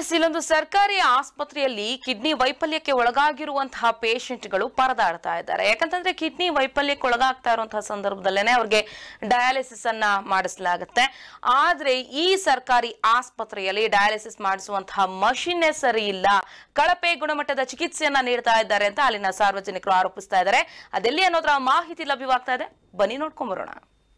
S ಇಲ್ಲೊಂದು ಸರ್ಕಾರಿ ಆಸ್ಪತ್ರೆಯಲ್ಲಿ ಕಿಡ್ನಿ ವೈಫಲ್ಯಕ್ಕೆ ಒಳಗಾಗಿರುವಂತಹ ಪೇಷಂಟ್ಗಳು ಪರದಾಡ್ತಾ ಇದ್ದಾರೆ ಯಾಕಂತಂದ್ರೆ ಕಿಡ್ನಿ ವೈಫಲ್ಯಕ್ಕೆ ಒಳಗಾಗ್ತಾ ಇರುವಂತಹ ಸಂದರ್ಭದಲ್ಲೇನೆ ಅವ್ರಿಗೆ ಡಯಾಲಿಸಿಸ್ ಅನ್ನ ಮಾಡಿಸಲಾಗುತ್ತೆ ಆದ್ರೆ ಈ ಸರ್ಕಾರಿ ಆಸ್ಪತ್ರೆಯಲ್ಲಿ ಡಯಾಲಿಸಿಸ್ ಮಾಡಿಸುವಂತಹ ಮಷಿನ್ನೇ ಸರಿ ಇಲ್ಲ ಕಳಪೆ ಗುಣಮಟ್ಟದ ಚಿಕಿತ್ಸೆಯನ್ನ ನೀಡ್ತಾ ಇದ್ದಾರೆ ಅಂತ ಅಲ್ಲಿನ ಸಾರ್ವಜನಿಕರು ಆರೋಪಿಸ್ತಾ ಇದ್ದಾರೆ ಅದೆಲ್ಲಿ ಅನ್ನೋದ್ರ ಮಾಹಿತಿ ಲಭ್ಯವಾಗ್ತಾ ಇದೆ ಬನ್ನಿ ನೋಡ್ಕೊಂಡ್ ಬರೋಣ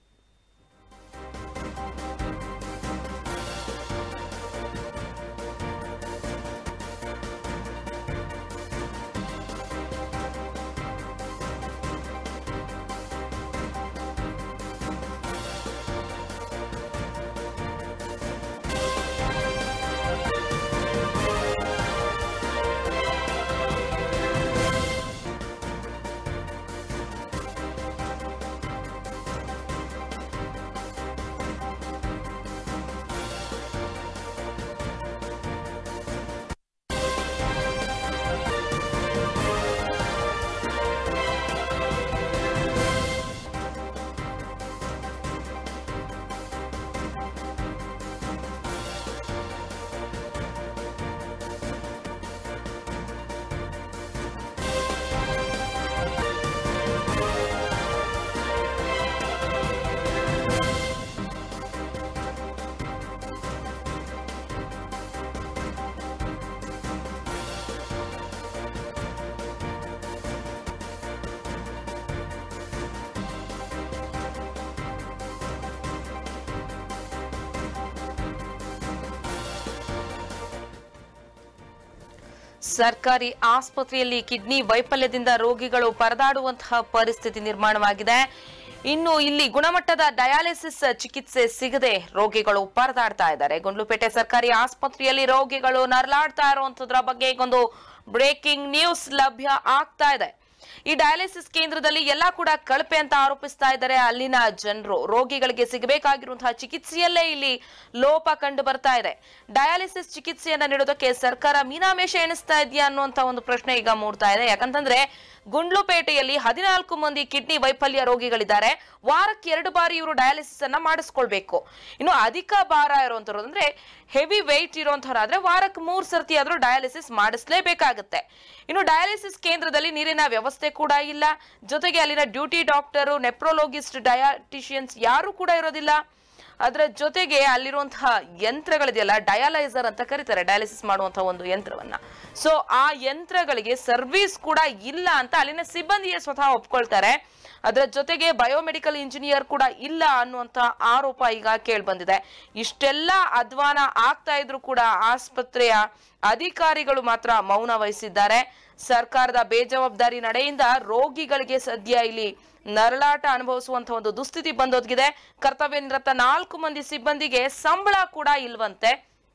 ಸರ್ಕಾರಿ ಆಸ್ಪತ್ರೆಯಲ್ಲಿ ಕಿಡ್ನಿ ವೈಫಲ್ಯದಿಂದ ರೋಗಿಗಳು ಪರದಾಡುವಂತಹ ಪರಿಸ್ಥಿತಿ ನಿರ್ಮಾಣವಾಗಿದೆ ಇನ್ನು ಇಲ್ಲಿ ಗುಣಮಟ್ಟದ ಡಯಾಲಿಸಿಸ್ ಚಿಕಿತ್ಸೆ ಸಿಗದೆ ರೋಗಿಗಳು ಪರದಾಡ್ತಾ ಇದ್ದಾರೆ ಗುಂಡ್ಲುಪೇಟೆ ಸರ್ಕಾರಿ ಆಸ್ಪತ್ರೆಯಲ್ಲಿ ರೋಗಿಗಳು ನರಳಾಡ್ತಾ ಇರುವಂತದ್ರ ಬಗ್ಗೆ ಈಗೊಂದು ಬ್ರೇಕಿಂಗ್ ನ್ಯೂಸ್ ಲಭ್ಯ ಆಗ್ತಾ ಇದೆ ಈ ಡಯಾಲಿಸಿಸ್ ಕೇಂದ್ರದಲ್ಲಿ ಎಲ್ಲಾ ಕೂಡ ಕಳಪೆ ಅಂತ ಆರೋಪಿಸ್ತಾ ಇದ್ದಾರೆ ಅಲ್ಲಿನ ಜನರು ರೋಗಿಗಳಿಗೆ ಸಿಗಬೇಕಾಗಿರುವಂತಹ ಚಿಕಿತ್ಸೆಯಲ್ಲೇ ಇಲ್ಲಿ ಲೋಪ ಕಂಡು ಬರ್ತಾ ಇದೆ ಡಯಾಲಿಸಿಸ್ ಚಿಕಿತ್ಸೆಯನ್ನ ನೀಡೋದಕ್ಕೆ ಸರ್ಕಾರ ಮೀನಾಮೇಷ ಎಣಿಸ್ತಾ ಇದೆಯಾ ಅನ್ನುವಂತ ಒಂದು ಪ್ರಶ್ನೆ ಈಗ ಮೂಡ್ತಾ ಇದೆ ಯಾಕಂತಂದ್ರೆ ಗುಂಡ್ಲುಪೇಟೆಯಲ್ಲಿ ಹದಿನಾಲ್ಕು ಮಂದಿ ಕಿಡ್ನಿ ವೈಫಲ್ಯ ರೋಗಿಗಳಿದ್ದಾರೆ ವಾರಕ್ಕೆ ಎರಡು ಬಾರಿ ಇವರು ಡಯಾಲಿಸಿಸ್ ಅನ್ನ ಮಾಡಿಸ್ಕೊಳ್ಬೇಕು ಇನ್ನು ಅಧಿಕ ಭಾರ ಇರುವಂತವ್ರು ಅಂದ್ರೆ ಹೆವಿ ವೆಯ್ಟ್ ಇರುವಂತವ್ರಾದ್ರೆ ವಾರಕ್ಕೆ ಮೂರ್ ಸರ್ತಿ ಆದ್ರೂ ಡಯಾಲಿಸಿಸ್ ಮಾಡಿಸ್ಲೇಬೇಕಾಗತ್ತೆ ಇನ್ನು ಡಯಾಲಿಸಿಸ್ ಕೇಂದ್ರದಲ್ಲಿ ನೀರಿನ ವ್ಯವಸ್ಥೆ ಕೂಡ ಇಲ್ಲ ಜೊತೆಗೆ ಅಲ್ಲಿನ ಡ್ಯೂಟಿ ಡಾಕ್ಟರು ನೆಪ್ರೋಲೋಗಿಸ್ಟ್ ಡಯಾಟಿಷಿಯನ್ಸ್ ಯಾರು ಕೂಡ ಇರೋದಿಲ್ಲ ಅದರ ಜೊತೆಗೆ ಅಲ್ಲಿರುವಂತಹ ಯಂತ್ರಗಳಿದೆಯಲ್ಲ ಡಯಾಲೈಸರ್ ಅಂತ ಕರೀತಾರೆ ಡಯಾಲಿಸಿಸ್ ಮಾಡುವಂತಹ ಒಂದು ಯಂತ್ರವನ್ನ ಸೊ ಆ ಯಂತ್ರಗಳಿಗೆ ಸರ್ವಿಸ್ ಕೂಡ ಇಲ್ಲ ಅಂತ ಅಲ್ಲಿನ ಸಿಬ್ಬಂದಿಯೇ ಸ್ವತಃ ಒಪ್ಕೊಳ್ತಾರೆ ಅದರ ಜೊತೆಗೆ ಬಯೋಮೆಡಿಕಲ್ ಇಂಜಿನಿಯರ್ ಕೂಡ ಇಲ್ಲ ಅನ್ನುವಂತ ಆರೋಪ ಈಗ ಕೇಳಿ ಬಂದಿದೆ ಇಷ್ಟೆಲ್ಲ ಅಧ್ವಾನ ಆಗ್ತಾ ಇದ್ರು ಕೂಡ ಆಸ್ಪತ್ರೆಯ ಅಧಿಕಾರಿಗಳು ಮಾತ್ರ ಮೌನ ವಹಿಸಿದ್ದಾರೆ ಸರ್ಕಾರದ ಬೇಜವಾಬ್ದಾರಿ ನಡೆಯಿಂದ ರೋಗಿಗಳಿಗೆ ಸದ್ಯ ಇಲ್ಲಿ ನರಳಾಟ ಅನುಭವಿಸುವಂತ ಒಂದು ದುಸ್ಥಿತಿ ಬಂದೊದಗಿದೆ ಕರ್ತವ್ಯ ನಿರತ ನಾಲ್ಕು ಮಂದಿ ಸಿಬ್ಬಂದಿಗೆ ಸಂಬಳ ಕೂಡ ಇಲ್ವಂತೆ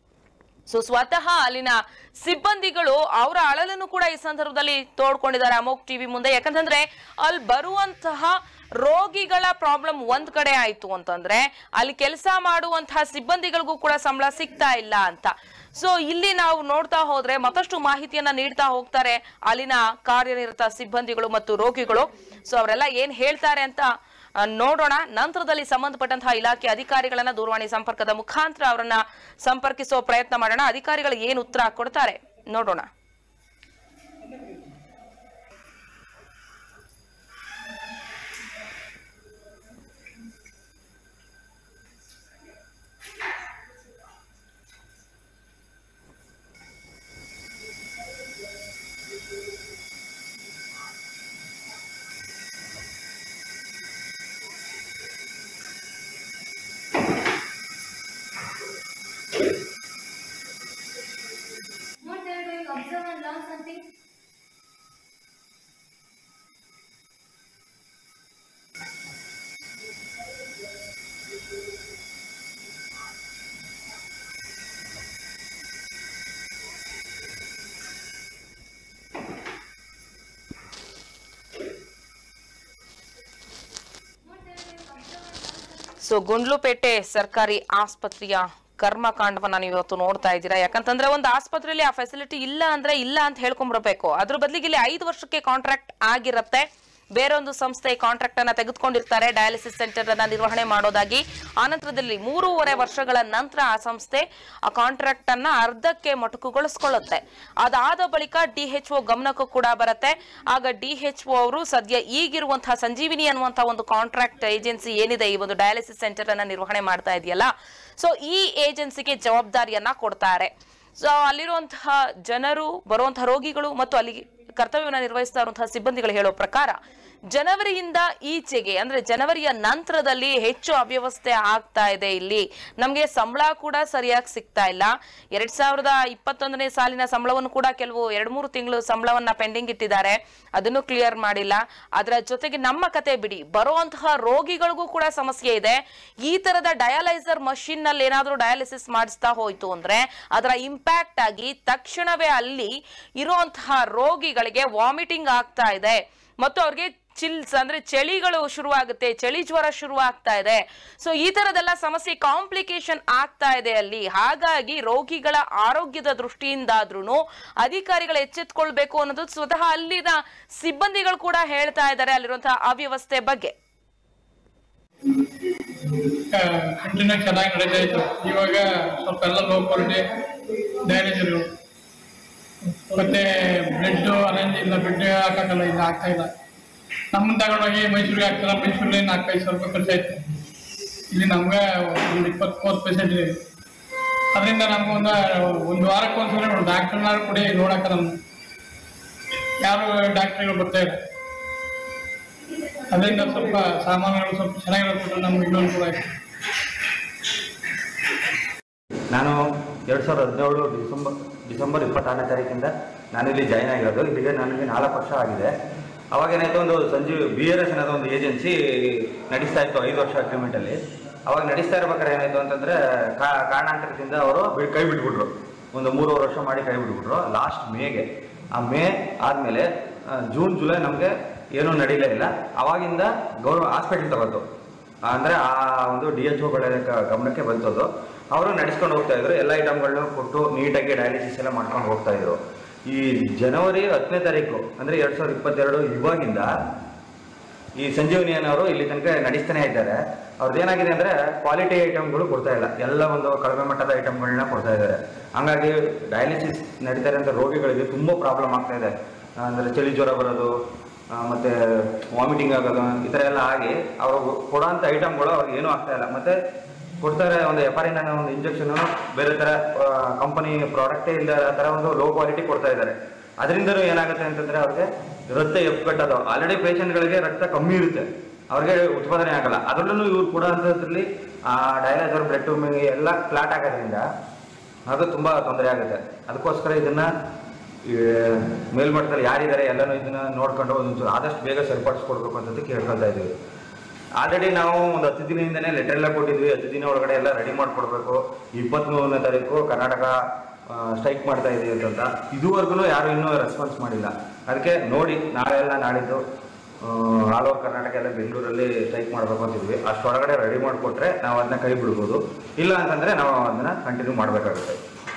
ಸೊ ಸ್ವತಃ ಅಲ್ಲಿನ ಸಿಬ್ಬಂದಿಗಳು ಅವರ ಅಳಲನ್ನು ಕೂಡ ಈ ಸಂದರ್ಭದಲ್ಲಿ ತೋಡ್ಕೊಂಡಿದ್ದಾರೆ ಅಮೋಕ್ ಟಿವಿ ಮುಂದೆ ಯಾಕಂತಂದ್ರೆ ಅಲ್ಲಿ ಬರುವಂತಹ ರೋಗಿಗಳ ಪ್ರಾಬ್ಲಮ್ ಒಂದ್ ಕಡೆ ಆಯ್ತು ಅಂತಂದ್ರೆ ಅಲ್ಲಿ ಕೆಲಸ ಮಾಡುವಂತಹ ಸಿಬ್ಬಂದಿಗಳಿಗೂ ಕೂಡ ಸಂಬಳ ಸಿಗ್ತಾ ಇಲ್ಲ ಅಂತ ಸೊ ಇಲ್ಲಿ ನಾವು ನೋಡ್ತಾ ಹೋದ್ರೆ ಮತ್ತಷ್ಟು ಮಾಹಿತಿಯನ್ನ ನೀಡ್ತಾ ಹೋಗ್ತಾರೆ ಅಲ್ಲಿನ ಕಾರ್ಯನಿರತ ಸಿಬ್ಬಂದಿಗಳು ಮತ್ತು ರೋಗಿಗಳು ಸೊ ಅವರೆಲ್ಲ ಏನ್ ಹೇಳ್ತಾರೆ ಅಂತ ಆ, ನೋಡೋಣ ನಂತರದಲ್ಲಿ ಸಂಬಂಧಪಟ್ಟಂತಹ ಇಲಾಖೆ ಅಧಿಕಾರಿಗಳನ್ನ ದೂರವಾಣಿ ಸಂಪರ್ಕದ ಮುಖಾಂತರ ಅವರನ್ನ ಸಂಪರ್ಕಿಸುವ ಪ್ರಯತ್ನ ಮಾಡೋಣ ಅಧಿಕಾರಿಗಳು ಏನು ಉತ್ತರ ಕೊಡ್ತಾರೆ ನೋಡೋಣ What they are doing, observe and learn something. What they are doing, observe and learn something. So Gundlupet ಸರ್ಕಾರಿ ಆಸ್ಪತ್ರೆಯ ಕರ್ಮಕಾಂಡವನ್ನ ನೀವು ಇವತ್ತು ನೋಡ್ತಾ ಇದ್ದೀರಾ ಯಾಕಂತಂದ್ರೆ ಒಂದು ಆಸ್ಪತ್ರೆಯಲ್ಲಿ ಆ ಫೆಸಿಲಿಟಿ ಇಲ್ಲ ಅಂದ್ರೆ ಇಲ್ಲ ಅಂತ ಹೇಳ್ಕೊಂಡ್ಬರ್ಬೇಕು ಅದ್ರ ಬದಲಿಗೆ ಇಲ್ಲಿ ಐದು ವರ್ಷಕ್ಕೆ ಕಾಂಟ್ರಾಕ್ಟ್ ಆಗಿರತ್ತೆ ಬೇರೊಂದು ಸಂಸ್ಥೆ ಕಾಂಟ್ರಾಕ್ಟ್ ಅನ್ನ ತೆಗೆದುಕೊಂಡಿರ್ತಾರೆ ಡಯಾಲಿಸಿಸ್ ಸೆಂಟರ್ ಅನ್ನ ನಿರ್ವಹಣೆ ಮಾಡೋದಾಗಿ ಆನಂತರದಲ್ಲಿ ಮೂರುವರೆ ವರ್ಷಗಳ ನಂತರ ಆ ಸಂಸ್ಥೆ ಆ ಕಾಂಟ್ರಾಕ್ಟ್ ಅನ್ನ ಅರ್ಧಕ್ಕೆ ಮೊಟಕುಗೊಳಿಸ್ಕೊಳ್ಳುತ್ತೆ ಅದಾದ ಬಳಿಕ ಡಿಎಚ್ಒ ಗಮನಕ್ಕೂ ಕೂಡ ಬರುತ್ತೆ ಆಗ ಡಿಎಚ್ಒ ಅವರು ಸದ್ಯ ಈಗಿರುವಂತಹ ಸಂಜೀವಿನಿ ಅನ್ನುವಂತಹ ಒಂದು ಕಾಂಟ್ರಾಕ್ಟ್ ಏಜೆನ್ಸಿ ಏನಿದೆ ಈ ಒಂದು ಡಯಾಲಿಸಿಸ್ ಸೆಂಟರ್ ಅನ್ನ ನಿರ್ವಹಣೆ ಮಾಡ್ತಾ ಇದೆಯಲ್ಲ ಸೊ ಈ ಏಜೆನ್ಸಿಗೆ ಜವಾಬ್ದಾರಿಯನ್ನ ಕೊಡ್ತಾರೆ ಸೊ ಅಲ್ಲಿರುವಂತಹ ಜನರು ಬರುವಂತಹ ರೋಗಿಗಳು ಮತ್ತು ಅಲ್ಲಿ ಕರ್ತವ್ಯವನ್ನು ನಿರ್ವಹಿಸ್ತಾ ಇರುವಂತಹ ಸಿಬ್ಬಂದಿಗಳು ಹೇಳೋ ಪ್ರಕಾರ ಜನವರಿಯಿಂದ ಈಚೆಗೆ ಅಂದ್ರೆ ಜನವರಿಯ ನಂತರದಲ್ಲಿ ಹೆಚ್ಚು ಅವ್ಯವಸ್ಥೆ ಆಗ್ತಾ ಇದೆ ಇಲ್ಲಿ ನಮಗೆ ಸಂಬಳ ಕೂಡ ಸರಿಯಾಗಿ ಸಿಗ್ತಾ ಇಲ್ಲ ಎರಡ್ ಸಾವಿರದ ಇಪ್ಪತ್ತೊಂದನೇ ಸಾಲಿನ ಸಂಬಳವನ್ನು ಕೂಡ ಕೆಲವು ಎರಡ್ ಮೂರು ತಿಂಗಳು ಸಂಬಳವನ್ನ ಪೆಂಡಿಂಗ್ ಇಟ್ಟಿದ್ದಾರೆ ಅದನ್ನು ಕ್ಲಿಯರ್ ಮಾಡಿಲ್ಲ ಅದರ ಜೊತೆಗೆ ನಮ್ಮ ಕತೆ ಬಿಡಿ ಬರುವಂತಹ ರೋಗಿಗಳಿಗೂ ಕೂಡ ಸಮಸ್ಯೆ ಇದೆ ಈ ತರದ ಡಯಾಲೈಸರ್ ಮಷಿನ್ ನಲ್ಲಿ ಏನಾದ್ರೂ ಡಯಾಲಿಸಿಸ್ ಮಾಡಿಸ್ತಾ ಹೋಯ್ತು ಅಂದ್ರೆ ಅದರ ಇಂಪ್ಯಾಕ್ಟ್ ಆಗಿ ತಕ್ಷಣವೇ ಅಲ್ಲಿ ಇರುವಂತಹ ರೋಗಿಗಳಿಗೆ ವಾಮಿಟಿಂಗ್ ಆಗ್ತಾ ಇದೆ ಮತ್ತು ಅವ್ರಿಗೆ ಚಿಲ್ಸ್ ಅಂದ್ರೆ ಚಳಿಗಳು ಶುರುವಾಗುತ್ತೆ ಚಳಿ ಜ್ವರ ಶುರು ಆಗ್ತಾ ಇದೆ ಸೊ ಈ ತರದೆಲ್ಲ ಸಮಸ್ಯೆ ಕಾಂಪ್ಲಿಕೇಶನ್ ಆಗ್ತಾ ಇದೆ ಅಲ್ಲಿ ಹಾಗಾಗಿ ರೋಗಿಗಳ ಆರೋಗ್ಯದ ದೃಷ್ಟಿಯಿಂದಾದ್ರೂ ಅಧಿಕಾರಿಗಳು ಎಚ್ಚೆತ್ಕೊಳ್ಬೇಕು ಅನ್ನೋದು ಸ್ವತಃ ಅಲ್ಲಿನ ಸಿಬ್ಬಂದಿಗಳು ಕೂಡ ಹೇಳ್ತಾ ಇದ್ದಾರೆ ಅಲ್ಲಿರುವಂತಹ ಅವ್ಯವಸ್ಥೆ ಬಗ್ಗೆ ಕಂಟಿನ್ಯೂ ಚೆನ್ನಾಗಿ ನಡೀತಾ ಇತ್ತು ಇವಾಗ ಸ್ವಲ್ಪ ಎಲ್ಲ ಲೋ ಕ್ವಾಲಿಟಿ ಡಯಾಲಿಸಿರು ಮತ್ತೆ ಬ್ಲಡ್ ಅರೇಂಜ್ ಇಲ್ಲ ಬ್ಲಡ್ ಹಾಕಕ್ಕಲ್ಲ ಇಲ್ಲ ಆಗ್ತಾ ಇಲ್ಲ ನಮ್ಮನ್ನ ತಗೊಂಡೋಗಿ ಮೈಸೂರಿಗೆ ಹಾಕ್ತಾರ ಮೈಸೂರಲ್ಲಿ ನಾಲ್ಕೈದು ಸಾವಿರ ರೂಪಾಯಿ ಖರ್ಚಾಯ್ತು ಇಲ್ಲಿ ನಮ್ಗೆ ಒಂದು ಇಪ್ಪತ್ತು ಮೂವತ್ತು ಪರ್ಸೆಂಟ್ ಇದೆ ಅದರಿಂದ ನಮ್ಗೊಂದು ಒಂದು ವಾರಕ್ಕೆ ಒಂದ್ಸಲ ಒಂದು ಡಾಕ್ಟರ್ನಾರು ಕೊಡಿ ನೋಡಕ್ಕ ನಮ್ಮ ಯಾರು ಡಾಕ್ಟ್ರುಗಳು ಬರ್ತಾ ಇಲ್ಲ ಅದರಿಂದ ಸ್ವಲ್ಪ ಸಾಮಾನುಗಳು ಸ್ವಲ್ಪ ಚೆನ್ನಾಗಿರೋದು ನಮ್ಗೆ ಇನ್ನೊಂದು ಕೂಡ ಆಯ್ತು ನಾನು ಎರಡು ಸಾವಿರದ ಹದಿನೇಳು ಡಿಸೆಂಬರ್ ಡಿಸೆಂಬರ್ ಇಪ್ಪತ್ತಾರನೇ ತಾರೀಕಿಂದ ನಾನಿಲ್ಲಿ ಜಾಯ್ನ್ ಆಗಿರೋದು ಇಲ್ಲಿಗೆ ನನಗೆ ನಾಲ್ಕು ವರ್ಷ ಆಗಿದೆ ಅವಾಗ ಏನಾಯ್ತು ಒಂದು ಸಂಜೀವ್ ಬಿ ಆರ್ ಎಸ್ ಅನ್ನೋದು ಒಂದು ಏಜೆನ್ಸಿ ನಡೆಸ್ತಾ ಇತ್ತು ಐದು ವರ್ಷ ಅಗ್ರಿಮೆಂಟಲ್ಲಿ ಅವಾಗ ನಡೆಸ್ತಾ ಇರ್ಬೇಕಾದ್ರೆ ಏನಾಯ್ತು ಅಂತಂದರೆ ಕಾರಣಾಂತರದಿಂದ ಅವರು ಬಿ- ಕೈ ಬಿಟ್ಬಿಟ್ರು ಒಂದು ಮೂರುವರೆ ವರ್ಷ ಮಾಡಿ ಕೈ ಬಿಟ್ಬಿಟ್ರು ಲಾಸ್ಟ್ ಮೇಗೆ ಆ ಮೇ ಆದಮೇಲೆ ಜೂನ್ ಜುಲೈ ನಮಗೆ ಏನೂ ನಡೀಲೇ ಇಲ್ಲ ಅವಾಗಿಂದ ಗೌರ್ಮ ಹಾಸ್ಪಿಟ್ಲ್ ತಗೋತು ಅಂದರೆ ಆ ಒಂದು ಡಿ ಎಚ್ ಒಗಳ ಗಮನಕ್ಕೆ ಬಂತದ್ದು ಅವರು ನಡೆಸ್ಕೊಂಡು ಹೋಗ್ತಾ ಇದ್ರು ಎಲ್ಲ ಐಟಮ್ಗಳನ್ನೂ ಕೊಟ್ಟು ನೀಟಾಗಿ ಡಯಾಲಿಸಿಸ್ ಎಲ್ಲ ಮಾಡ್ಕೊಂಡು ಹೋಗ್ತಾ ಇದ್ರು ಈ ಜನವರಿ ಹತ್ತನೇ ತಾರೀಕು ಅಂದರೆ ಎರಡು ಸಾವಿರದ ಇಪ್ಪತ್ತೆರಡು ಇವಾಗಿಂದ ಈ ಸಂಜೀವನಿಯನ್ ಅವರು ಇಲ್ಲಿ ತನಕ ನಡೆಸ್ತಾನೆ ಇದ್ದಾರೆ ಅವ್ರದ್ದು ಏನಾಗಿದೆ ಅಂದರೆ ಕ್ವಾಲಿಟಿ ಐಟಮ್ಗಳು ಕೊಡ್ತಾ ಇಲ್ಲ ಎಲ್ಲ ಒಂದು ಕಡಿಮೆ ಮಟ್ಟದ ಐಟಮ್ಗಳನ್ನ ಕೊಡ್ತಾ ಇದ್ದಾರೆ ಹಂಗಾಗಿ ಡಯಾಲಿಸಿಸ್ ನಡೀತಾ ಇರೋಂಥ ರೋಗಿಗಳಿಗೆ ತುಂಬ ಪ್ರಾಬ್ಲಮ್ ಆಗ್ತಾ ಇದೆ ಅಂದರೆ ಚಳಿ ಜ್ವರ ಬರೋದು ಆ, ಮತ್ತೆ ವಾಮಿಟಿಂಗ್ ಆಗೋದು ಈ ಥರ ಎಲ್ಲ ಆಗಿ ಅವರು ಕೊಡೋಂಥ ಐಟಮ್ಗಳು ಅವ್ರಿಗೆ ಏನೂ ಆಗ್ತಾ ಇಲ್ಲ ಮತ್ತೆ ಕೊಡ್ತಾರೆ ಒಂದು ಎಫಾರಿನ್ ಅನ್ನೋ ಒಂದು ಇಂಜೆಕ್ಷನ್ ಬೇರೆ ಥರ ಕಂಪನಿ ಪ್ರಾಡಕ್ಟೇ ಇಲ್ಲ ಆ ಥರ ಒಂದು ಲೋ ಕ್ವಾಲಿಟಿ ಕೊಡ್ತಾ ಇದ್ದಾರೆ ಅದರಿಂದಲೂ ಏನಾಗುತ್ತೆ ಅಂತಂದ್ರೆ ಅವ್ರಿಗೆ ರಕ್ತ ಎಪ್ಪುಗಟ್ಟೋದು ಆಲ್ರೆಡಿ ಪೇಷಂಟ್ಗಳಿಗೆ ರಕ್ತ ಕಮ್ಮಿ ಇರುತ್ತೆ ಅವ್ರಿಗೆ ಉತ್ಪಾದನೆ ಆಗಲ್ಲ ಅದರಲ್ಲೂ ಇವ್ರು ಕೂಡ ಅಂತದ್ರಲ್ಲಿ ಆ ಡಯಾಲೈಸರ್ ಬ್ಲಡ್ ಎಲ್ಲ ಫ್ಲಾಟ್ ಆಗೋದ್ರಿಂದ ಅದು ತುಂಬ ತೊಂದರೆ ಆಗುತ್ತೆ ಅದಕ್ಕೋಸ್ಕರ ಇದನ್ನ ಈ ಮೇಲ್ಮಟ್ಟದಲ್ಲಿ ಯಾರಿದ್ದಾರೆ ಎಲ್ಲನೂ ಇದನ್ನ ನೋಡ್ಕೊಂಡು ಒಂಚೂರು ಆದಷ್ಟು ಬೇಗ ಸರಿಪಡಿಸ್ಕೊಡ್ಬೇಕು ಅಂತ ಕೇಳ್ಕೊತಾ ಇದೀವಿ ಆಲ್ರೆಡಿ ನಾವು ಒಂದು ಹತ್ತು ದಿನದಿಂದನೇ ಲೆಟರ್ ಎಲ್ಲ ಕೊಟ್ಟಿದ್ವಿ ಹತ್ತು ದಿನ ಒಳಗಡೆ ಎಲ್ಲ ರೆಡಿ ಮಾಡ್ಕೊಡ್ಬೇಕು ಇಪ್ಪತ್ತ್ಮೂರನೇ ತಾರೀಕು ಕರ್ನಾಟಕ ಸ್ಟ್ರೈಕ್ ಮಾಡ್ತಾ ಇದೀವಿ ಅಂತ ಇದುವರೆಗೂ ಯಾರು ಇನ್ನೂ ರೆಸ್ಪಾನ್ಸ್ ಮಾಡಿಲ್ಲ ಅದಕ್ಕೆ ನೋಡಿ ನಾಳೆ ಎಲ್ಲ ನಾಳಿದ್ದು ಆಲ್ ಓವರ್ ಕರ್ನಾಟಕ ಎಲ್ಲ ಬೆಂಗಳೂರಲ್ಲಿ ಸ್ಟ್ರೈಕ್ ಮಾಡಬೇಕು ಅಂತಿದ್ವಿ ಅಷ್ಟೊಳಗಡೆ ರೆಡಿ ಮಾಡಿಕೊಟ್ರೆ ನಾವು ಅದನ್ನ ಕೈ ಬಿಡ್ಬೋದು ಇಲ್ಲ ಅಂತಂದ್ರೆ ನಾವು ಅದನ್ನ ಕಂಟಿನ್ಯೂ ಮಾಡಬೇಕಾಗುತ್ತೆ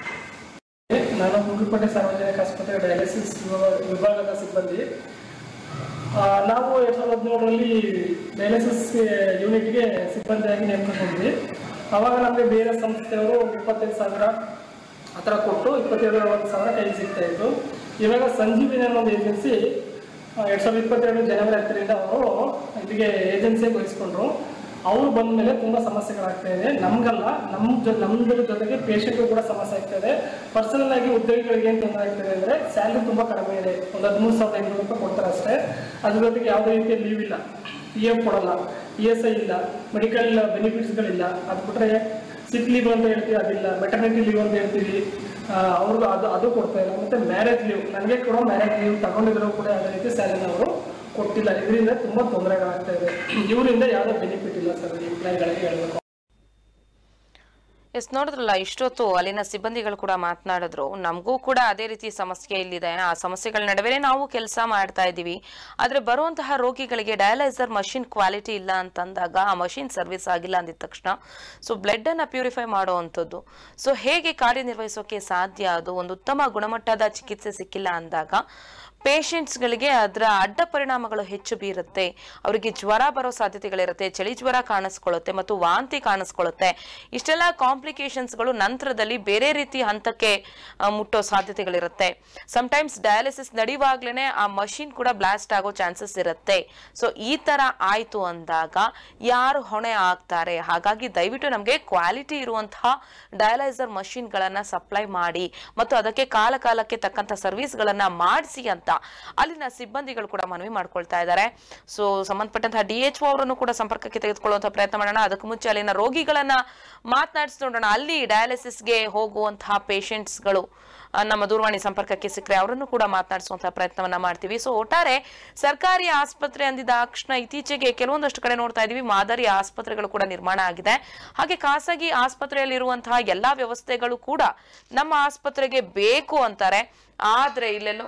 ನಾನು ಗುಂಡ್ಲುಪೇಟೆ ಸಾರ್ವಜನಿಕ ಆಸ್ಪತ್ರೆ ಡಯಾಲಿಸಿಸ್ ವಿಭಾಗ- ವಿಭಾಗದ ಸಿಬ್ಬಂದಿ ಆ, ನಾವು ಎರಡು ಸಾವಿರದ ಹದಿನೇಳರಲ್ಲಿ ಡಯಾಲಿಸಿಸ್ ಯೂನಿಟ್ಗೆ ಸಿಬ್ಬಂದಿಯಾಗಿ ನೇಮಕಗೊಂಡ್ವಿ ಅವಾಗ ನಮಗೆ ಬೇರೆ ಸಂಸ್ಥೆಯವರು ಒಂದು ಇಪ್ಪತ್ತೈದು ಸಾವಿರ ಆ ಥರ ಕೊಟ್ಟು ಇಪ್ಪತ್ತೇಳು ನಲವತ್ತು ಸಾವಿರ ಕೈಗೆ ಸಿಗ್ತಾ ಇತ್ತು ಇವಾಗ ಸಂಜೀವಿನಿ ಅನ್ನೋ ಒಂದು ಏಜೆನ್ಸಿ ಎರಡು ಸಾವಿರದ ಇಪ್ಪತ್ತೆರಡು ಜನವರಿ ಹತ್ತರಿಂದ ಅವರು ಇಲ್ಲಿಗೆ ಏಜೆನ್ಸಿಗೆ ವಹಿಸ್ಕೊಂಡ್ರು ಅವರು ಬಂದ ಮೇಲೆ ತುಂಬ ಸಮಸ್ಯೆಗಳಾಗ್ತಾ ಇದೆ ನಮ್ಗಲ್ಲ ನಮ್ಮ ಜೊ ನಮ್ದ್ರ ಜೊತೆಗೆ ಪೇಷಂಟ್ಗೂ ಕೂಡ ಸಮಸ್ಯೆ ಆಗ್ತಾ ಇದೆ ಪರ್ಸನಲ್ ಆಗಿ ಉದ್ಯೋಗಿಗಳಿಗೆ ಏನು ತೊಂದರೆ ಆಗ್ತಿದೆ ಅಂದರೆ ಸ್ಯಾಲ್ರಿ ತುಂಬ ಕಡಿಮೆ ಇದೆ ಒಂದು ಹದಿಮೂರು ಸಾವಿರದ ಐನೂರು ರೂಪಾಯಿ ಕೊಡ್ತಾರೆ ಅಷ್ಟೇ ಅದ್ರ ಜೊತೆಗೆ ಯಾವುದೇ ರೀತಿಯ ಲೀವ್ ಇಲ್ಲ ಪಿ ಎಫ್ ಕೊಡಲ್ಲ ಇ ಎಸ್ ಐ ಇಲ್ಲ ಮೆಡಿಕಲ್ ಬೆನಿಫಿಟ್ಸ್ಗಳಿಲ್ಲ ಅದು ಬಿಟ್ಟರೆ ಸಿಕ್ ಲೀವ್ ಅಂತ ಹೇಳ್ತೀವಿ ಅದಿಲ್ಲ ಮೆಟರ್ನಿಟಿ ಲೀವ್ ಅಂತ ಹೇಳ್ತೀವಿ ಆ, ಅವ್ರಿಗೂ ಅದು ಅದು ಕೊಡ್ತಾ ಇಲ್ಲ ಮತ್ತೆ ಮ್ಯಾರೇಜ್ ಲೀವ್ ನನಗೆ ಕೂಡ ಮ್ಯಾರೇಜ್ ಲೀವ್ ತಗೊಂಡಿದ್ರು ಕೂಡ ಯಾವುದೇ ರೀತಿ ಸ್ಯಾಲರಿನ ಅವರು ಕೊಟ್ಟಿಲ್ಲ ಇದರಿಂದ ತುಂಬ ತೊಂದರೆಗಳಾಗ್ತಾ ಇದೆ ಇವರಿಂದ ಯಾವುದೇ ಬೆನಿಫಿಟ್ ಇಲ್ಲ ಸರ್ ಎಂಪ್ಲಾಯಿಗಳಿಗೆ ಹೇಳಬೇಕು ಎಸ್ ನೋಡಿದ್ರಲ್ಲ ಇಷ್ಟೊತ್ತು ಅಲ್ಲಿನ ಸಿಬ್ಬಂದಿಗಳು ಕೂಡ ಮಾತನಾಡಿದ್ರು ನಮಗೂ ಕೂಡ ಅದೇ ರೀತಿ ಸಮಸ್ಯೆ ಇಲ್ಲಿದೆ ಆ ಸಮಸ್ಯೆಗಳ ನಡುವೆ ನಾವು ಕೆಲಸ ಮಾಡ್ತಾ ಇದ್ದೀವಿ ಆದ್ರೆ ಬರುವಂತಹ ರೋಗಿಗಳಿಗೆ ಡಯಾಲೈಸರ್ ಮಷಿನ್ ಕ್ವಾಲಿಟಿ ಇಲ್ಲ ಅಂತಂದಾಗ ಆ ಮಷಿನ್ ಸರ್ವಿಸ್ ಆಗಿಲ್ಲ ಅಂದಿದ ತಕ್ಷಣ ಸೊ ಬ್ಲಡ್ ಅನ್ನ ಪ್ಯೂರಿಫೈ ಮಾಡುವಂಥದ್ದು ಸೊ ಹೇಗೆ ಕಾರ್ಯನಿರ್ವಹಿಸೋಕೆ ಸಾಧ್ಯ ಅದು ಒಂದು ಉತ್ತಮ ಗುಣಮಟ್ಟದ ಚಿಕಿತ್ಸೆ ಸಿಕ್ಕಿಲ್ಲ ಅಂದಾಗ ಪೇಷಂಟ್ಸ್ಗಳಿಗೆ ಅದರ ಅಡ್ಡ ಪರಿಣಾಮಗಳು ಹೆಚ್ಚು ಬೀರುತ್ತೆ ಅವರಿಗೆ ಜ್ವರ ಬರೋ ಸಾಧ್ಯತೆಗಳಿರುತ್ತೆ ಚಳಿ ಜ್ವರ ಕಾಣಿಸ್ಕೊಳ್ಳುತ್ತೆ ಮತ್ತು ವಾಂತಿ ಕಾಣಿಸ್ಕೊಳ್ಳುತ್ತೆ ಇಷ್ಟೆಲ್ಲ ಕಾಂಪ್ಲಿಕೇಶನ್ಸ್ಗಳು ನಂತರದಲ್ಲಿ ಬೇರೆ ರೀತಿ ಹಂತಕ್ಕೆ ಆ, ಮುಟ್ಟೋ ಸಾಧ್ಯತೆಗಳಿರುತ್ತೆ ಸಮಟೈಮ್ಸ್ ಡಯಾಲಿಸಿಸ್ ನಡೆಯುವಾಗ್ಲೇ ಆ ಮಷಿನ್ ಕೂಡ ಬ್ಲಾಸ್ಟ್ ಆಗೋ ಚಾನ್ಸಸ್ ಇರುತ್ತೆ ಸೊ ಈ ತರ ಆಯ್ತು ಅಂದಾಗ ಯಾರು ಹೊಣೆ ಆಗ್ತಾರೆ ಹಾಗಾಗಿ ದಯವಿಟ್ಟು ನಮಗೆ ಕ್ವಾಲಿಟಿ ಇರುವಂತಹ ಡಯಾಲೈಸರ್ ಮಷಿನ್ಗಳನ್ನ ಸಪ್ಲೈ ಮಾಡಿ ಮತ್ತು ಅದಕ್ಕೆ ಕಾಲ ಕಾಲಕ್ಕೆ ತಕ್ಕಂತ ಸರ್ವಿಸ್ಗಳನ್ನ ಮಾಡಿಸಿ ಅಂತ ಅಲ್ಲಿನ ಸಿಬ್ಬಂದಿಗಳು ಕೂಡ ಮನವಿ ಮಾಡ್ಕೊಳ್ತಾ ಇದ್ದಾರೆ ಸೊ ಸಂಬಂಧಪಟ್ಟಂತಹ ಡಿ ಎಚ್ ಅವರನ್ನು ಕೂಡ ಸಂಪರ್ಕಕ್ಕೆ ತೆಗೆದುಕೊಳ್ಳುವಂತಹ ಪ್ರಯತ್ನ ಮಾಡೋಣ ಅದಕ್ಕೂ ಮುಂಚೆ ಅಲ್ಲಿನ ರೋಗಿಗಳನ್ನ ಮಾತನಾಡಿಸಿ ನೋಡೋಣ ಅಲ್ಲಿ ಡಯಾಲಿಸಿಸ್ಗೆ ಹೋಗುವಂತಹ ಪೇಷಂಟ್ಸ್ಗಳು ನಮ್ಮ ದೂರವಾಣಿ ಸಂಪರ್ಕಕ್ಕೆ ಸಿಕ್ಕರೆ ಅವರನ್ನು ಕೂಡ ಮಾತನಾಡಿಸುವಂತಹ ಪ್ರಯತ್ನವನ್ನ ಮಾಡ್ತೀವಿ ಸೊ ಒಟ್ಟಾರೆ ಸರ್ಕಾರಿ ಆಸ್ಪತ್ರೆ ಅಂದಿದ ತಕ್ಷಣ ಇತ್ತೀಚೆಗೆ ಕೆಲವೊಂದಷ್ಟು ಕಡೆ ನೋಡ್ತಾ ಇದೀವಿ ಮಾದರಿ ಆಸ್ಪತ್ರೆಗಳು ಕೂಡ ನಿರ್ಮಾಣ ಆಗಿದೆ ಹಾಗೆ ಖಾಸಗಿ ಆಸ್ಪತ್ರೆಯಲ್ಲಿರುವಂತಹ ಎಲ್ಲಾ ವ್ಯವಸ್ಥೆಗಳು ಕೂಡ ನಮ್ಮ ಆಸ್ಪತ್ರೆಗೆ ಬೇಕು ಅಂತಾರೆ ಆದ್ರೆ ಇಲ್ಲೆಲ್ಲೋ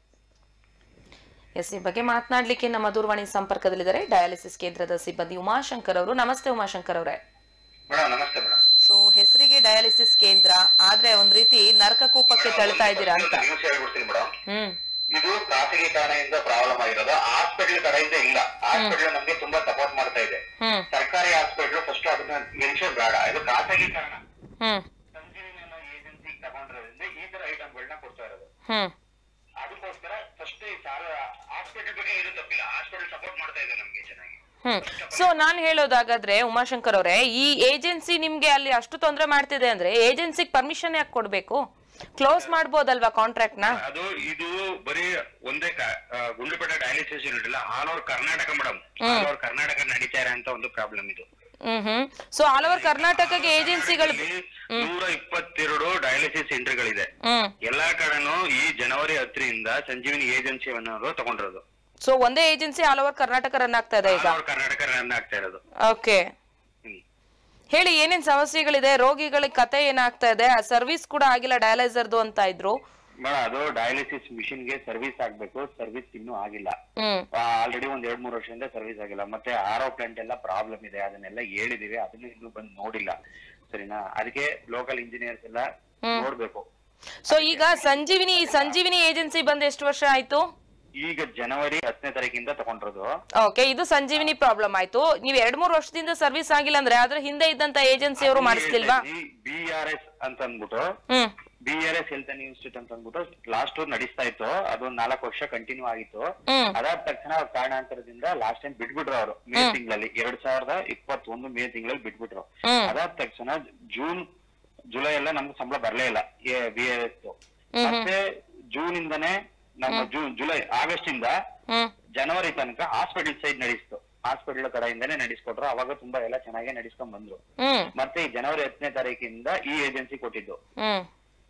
ಎಸ್ ಈ ಬಗ್ಗೆ ಮಾತನಾಡ್ಲಿಕ್ಕೆ ನಮ್ಮ ದೂರವಾಣಿ ಸಂಪರ್ಕದಲ್ಲಿದ್ದಾರೆ ಡಯಾಲಿಸಿಸ್ ಕೇಂದ್ರದ ಸಿಬ್ಬಂದಿ ಉಮಾಶಂಕರ್ ಅವರು ನಮಸ್ತೆ ಉಮಾಶಂಕರ್ ಅವರೇ ಮೇಡಮ್ ನಮಸ್ತೆ ಮೇಡಮ್ ಹೆಸರಿಗೆ ಡಯಾಲಿಸಿಸ್ ಕೇಂದ್ರ ಆದ್ರೆ ಒಂದ್ ರೀತಿ ನರಕಕೂಪಕ್ಕೆ ತಳ್ತಾ ಇದ್ದೀರಾ ಅಂತ ನ್ಯೂಸ್ ಹೇಳ್ಬಿಡ್ತೀನಿ ಮೇಡಮ್ ಹ್ಮ್ ಇದು ಖಾಸಗೀಕರಣದಿಂದ ಪ್ರಾಬ್ಲಮ್ ಆಗಿರೋದು ಹಾಸ್ಪಿಟಲ್ ಕಡೆಯಿಂದ ಇಲ್ಲ ಹಾಸ್ಪಿಟಲ್ ನಮ್ಗೆ ತುಂಬಾ ಸಪೋರ್ಟ್ ಮಾಡ್ತಾ ಇದೆ ಹ್ಮ್ ಸರ್ಕಾರಿ ಹಾಸ್ಪಿಟಲ್ ಫಸ್ಟ್ ಅದನ್ನ ಮೆನ್ಷನ್ ಬೇಡ ಇದು ಖಾಸಗೀಕರಣ ಹ್ಮ್ ಸಂಜೀವಿನಿ ಅನ್ನೋ ಏಜೆನ್ಸಿ ತಗೊಂಡಿರೋದ್ರಿಂದ ಈ ತರ ಐಟಮ್ಗಳನ್ನ ಕೊಡ್ತಾ ಇರೋದು ಹ್ಮ್ ಅದಕ್ಕೋಸ್ಕರ ಫಸ್ಟ್ ಈ ಸಾಲ ಹಾಸ್ಪಿಟಲ್ ಬಗ್ಗೆ ಇದು ತಪ್ಪಿಲ್ಲ ಹಾಸ್ಪಿಟಲ್ ಸಪೋರ್ಟ್ ಮಾಡ್ತಾ ಇದೆ ನಮ್ಗೆ ಚೆನ್ನಾಗಿ ಹ್ಮ್ ಸೊ ನಾನ್ ಹೇಳೋದಾಗಾದ್ರೆ ಉಮಾಶಂಕರ್ ಅವರೇ ಈ ಏಜೆನ್ಸಿ ನಿಮ್ಗೆ ಅಲ್ಲಿ ಅಷ್ಟು ತೊಂದರೆ ಮಾಡ್ತಿದೆ ಅಂದ್ರೆ ಏಜೆನ್ಸಿಗೆ ಪರ್ಮಿಷನ್ ಯಾಕೆ ಕೊಡ್ಬೇಕು ಕ್ಲೋಸ್ ಮಾಡ್ಬೋದಲ್ವಾ ಕಾಂಟ್ರಾಕ್ಟ್ ನ ಅದು ಇದು ಬರೀ ಒಂದೇ ಕ- ಆ, ಗುಂಡ್ಲುಪೇಟೆ ಡಯಾಲಿಸಿಸ್ ಯೂನಿಟ್ ಇಲ್ಲ all over Karnataka madam all over Karnataka ನಡೀತಾ ಇರೋ ಅಂತ ಒಂದು ಪ್ರಾಬ್ಲಮ್ ಇದು ಹ್ಮ್ ಹ್ಮ್ ಸೊ ಆಲ್ ಓವರ್ ಕರ್ನಾಟಕಗೆ ಏಜೆನ್ಸಿಗಳು ಇಲ್ಲಿ ನೂರ ಇಪ್ಪತ್ತೆರಡು ಡಯಾಲಿಸಿಸ್ ಸೆಂಟರ್ಗಳಿದೆ ಹ್ಮ್ ಎಲ್ಲಾ ಕಡೆನೂ ಈ ಜನವರಿ ಹತ್ತರಿಂದ ಸಂಜೀವಿನಿ ಏಜೆನ್ಸಿ ಅನ್ನೋರು ತಗೊಂಡಿರೋದು ಸೊ ಒಂದೇ agency all over Karnataka run ಆಗ್ತಾ ಇದೆ ಈಗ All over ಕರ್ನಾಟಕ ರನ್ ಆಗ್ತಾ ಇರೋದು ಓಕೆ ಹ್ಮ್. ಹೇಳಿ ಏನೇನ್ ಸಮಸ್ಯೆಗಳಿದೆ ರೋಗಿಗಳಿಗೆ ಕತೆ ಏನಾಗ್ತಾ ಇದೆ ಸರ್ವಿಸ್ ಕೂಡ ಆಗಿಲ್ಲ ಡಯಾಲೈಸರ್ದು ಅಂತ ಇದ್ರು ಮೇಡಮ್ ಅದು ಡಯಾಲಿಸಿಸ್ ಮಿಷಿನ್ ಗೆ ಸರ್ವಿಸ್ ಆಗ್ಬೇಕು ಸರ್ವಿಸ್ ಇನ್ನೂ ಆಗಿಲ್ಲ ಹ್ಮ್ ಆಲ್ರೆಡಿ ಒಂದ್ ಎರಡ್ ಮೂರು ವರ್ಷದಿಂದ ಸರ್ವಿಸ್ ಆಗಿಲ್ಲ ಮತ್ತೆ ಆರ್ ಪ್ಲಾಂಟ್ ಎಲ್ಲ ಪ್ರಾಬ್ಲಮ್ ಇದೆ ಅದನ್ನೆಲ್ಲ ಹೇಳಿದೀವಿ ಅದನ್ನ ಇನ್ನೂ ಬಂದು ನೋಡಿಲ್ಲ ಸರಿನಾ ಅದಕ್ಕೆ ಲೋಕಲ್ ಇಂಜಿನಿಯರ್ಸ್ ಎಲ್ಲ ನೋಡ್ಬೇಕು ಸೊ ಈಗ ಸಂಜೀವಿನಿ ಈ ಸಂಜೀವಿನಿ ಏಜೆನ್ಸಿ ಬಂದ್ ಎಷ್ಟು ವರ್ಷ ಆಯ್ತು ಈಗ ಜನವರಿ ಹತ್ತನೇ ತಾರೀಕಿಂದ ತಗೊಂಡಿರೋದು ಓಕೆ ಇದು ಸಂಜೀವಿನಿ ಪ್ರಾಬ್ಲಮ್ ಆಯ್ತು ನೀವ್ ಎರಡ್ ಮೂರ್ ವರ್ಷದಿಂದ ಸರ್ವಿಸ್ ಆಗಿಲ್ಲ ಅಂದ್ರೆ ಅದ್ರ ಹಿಂದೆ ಇದ್ದಂತ ಏಜೆನ್ಸಿ ಅವರು ಮಾಡಿಸ್ಲಿಲ್ವಾ ಬಿ ಆರ್ ಎಸ್ ಅಂತ ಅಂದ್ಬಿಟ್ಟು ಹ್ಮ್ B R S health and institute ಅಂತ ಅಂದ್ಬಿಟ್ಟು ಲಾಸ್ಟ್ ನಡೀಸ್ತಾ ಇತ್ತು ಅದೊಂದ್ ನಾಲ್ಕು ವರ್ಷ ಕಂಟಿನ್ಯೂ ಆಗಿತ್ತು ಹ್ಮ್ ಅದಾದ ತಕ್ಷಣ ಅವ್ರ ಕಾರಣಾಂತರದಿಂದ ಲಾಸ್ಟ್ ಟೈಮ್ ಬಿಟ್ಬಿಟ್ರು ಅವರು ಮೇ ತಿಂಗಳಲ್ಲಿ ಎರಡ್ ಸಾವಿರದ ಇಪ್ಪತ್ತೊಂದು ಮೇ ತಿಂಗಳಲ್ಲಿ ಬಿಟ್ಬಿಟ್ರು ಹ್ಮ್. ಅದಾದ ತಕ್ಷಣ ಜೂನ್ ಜುಲೈ ಎಲ್ಲ ನಮ್ಗೆ ಸಂಬಳ ಬರ್ಲೇ ಇಲ್ಲ ಬಿ ಆರ್ ಎಸ್ ಮತ್ತೆ ಜೂನ್ ಇಂದನೇ ನಮ್ಮ ಜೂನ್ ಜುಲೈ ಆಗಸ್ಟ್ ಇಂದ ಹ್ಮ್ ಜನವರಿ ತನಕ ಹಾಸ್ಪಿಟಲ್ ಸೈಡ್ ನಡೆಸ್ತು ಹಾಸ್ಪಿಟಲ್ ಕಡೆಯಿಂದನೇ ನಡೆಸ್ಕೊಟ್ರು ಅವಾಗ ತುಂಬಾ ಎಲ್ಲ ಚೆನ್ನಾಗೇ ನಡೆಸ್ಕೊಂಡ್ ಬಂದ್ರು ಹ್ಮ್ ಮತ್ತೆ ಈ ಜನವರಿ ಹತ್ತನೇ ತಾರೀಕಿಂದ ಈ ಏಜೆನ್ಸಿ ಕೊಟ್ಟಿದ್ದು ಹ್ಮ್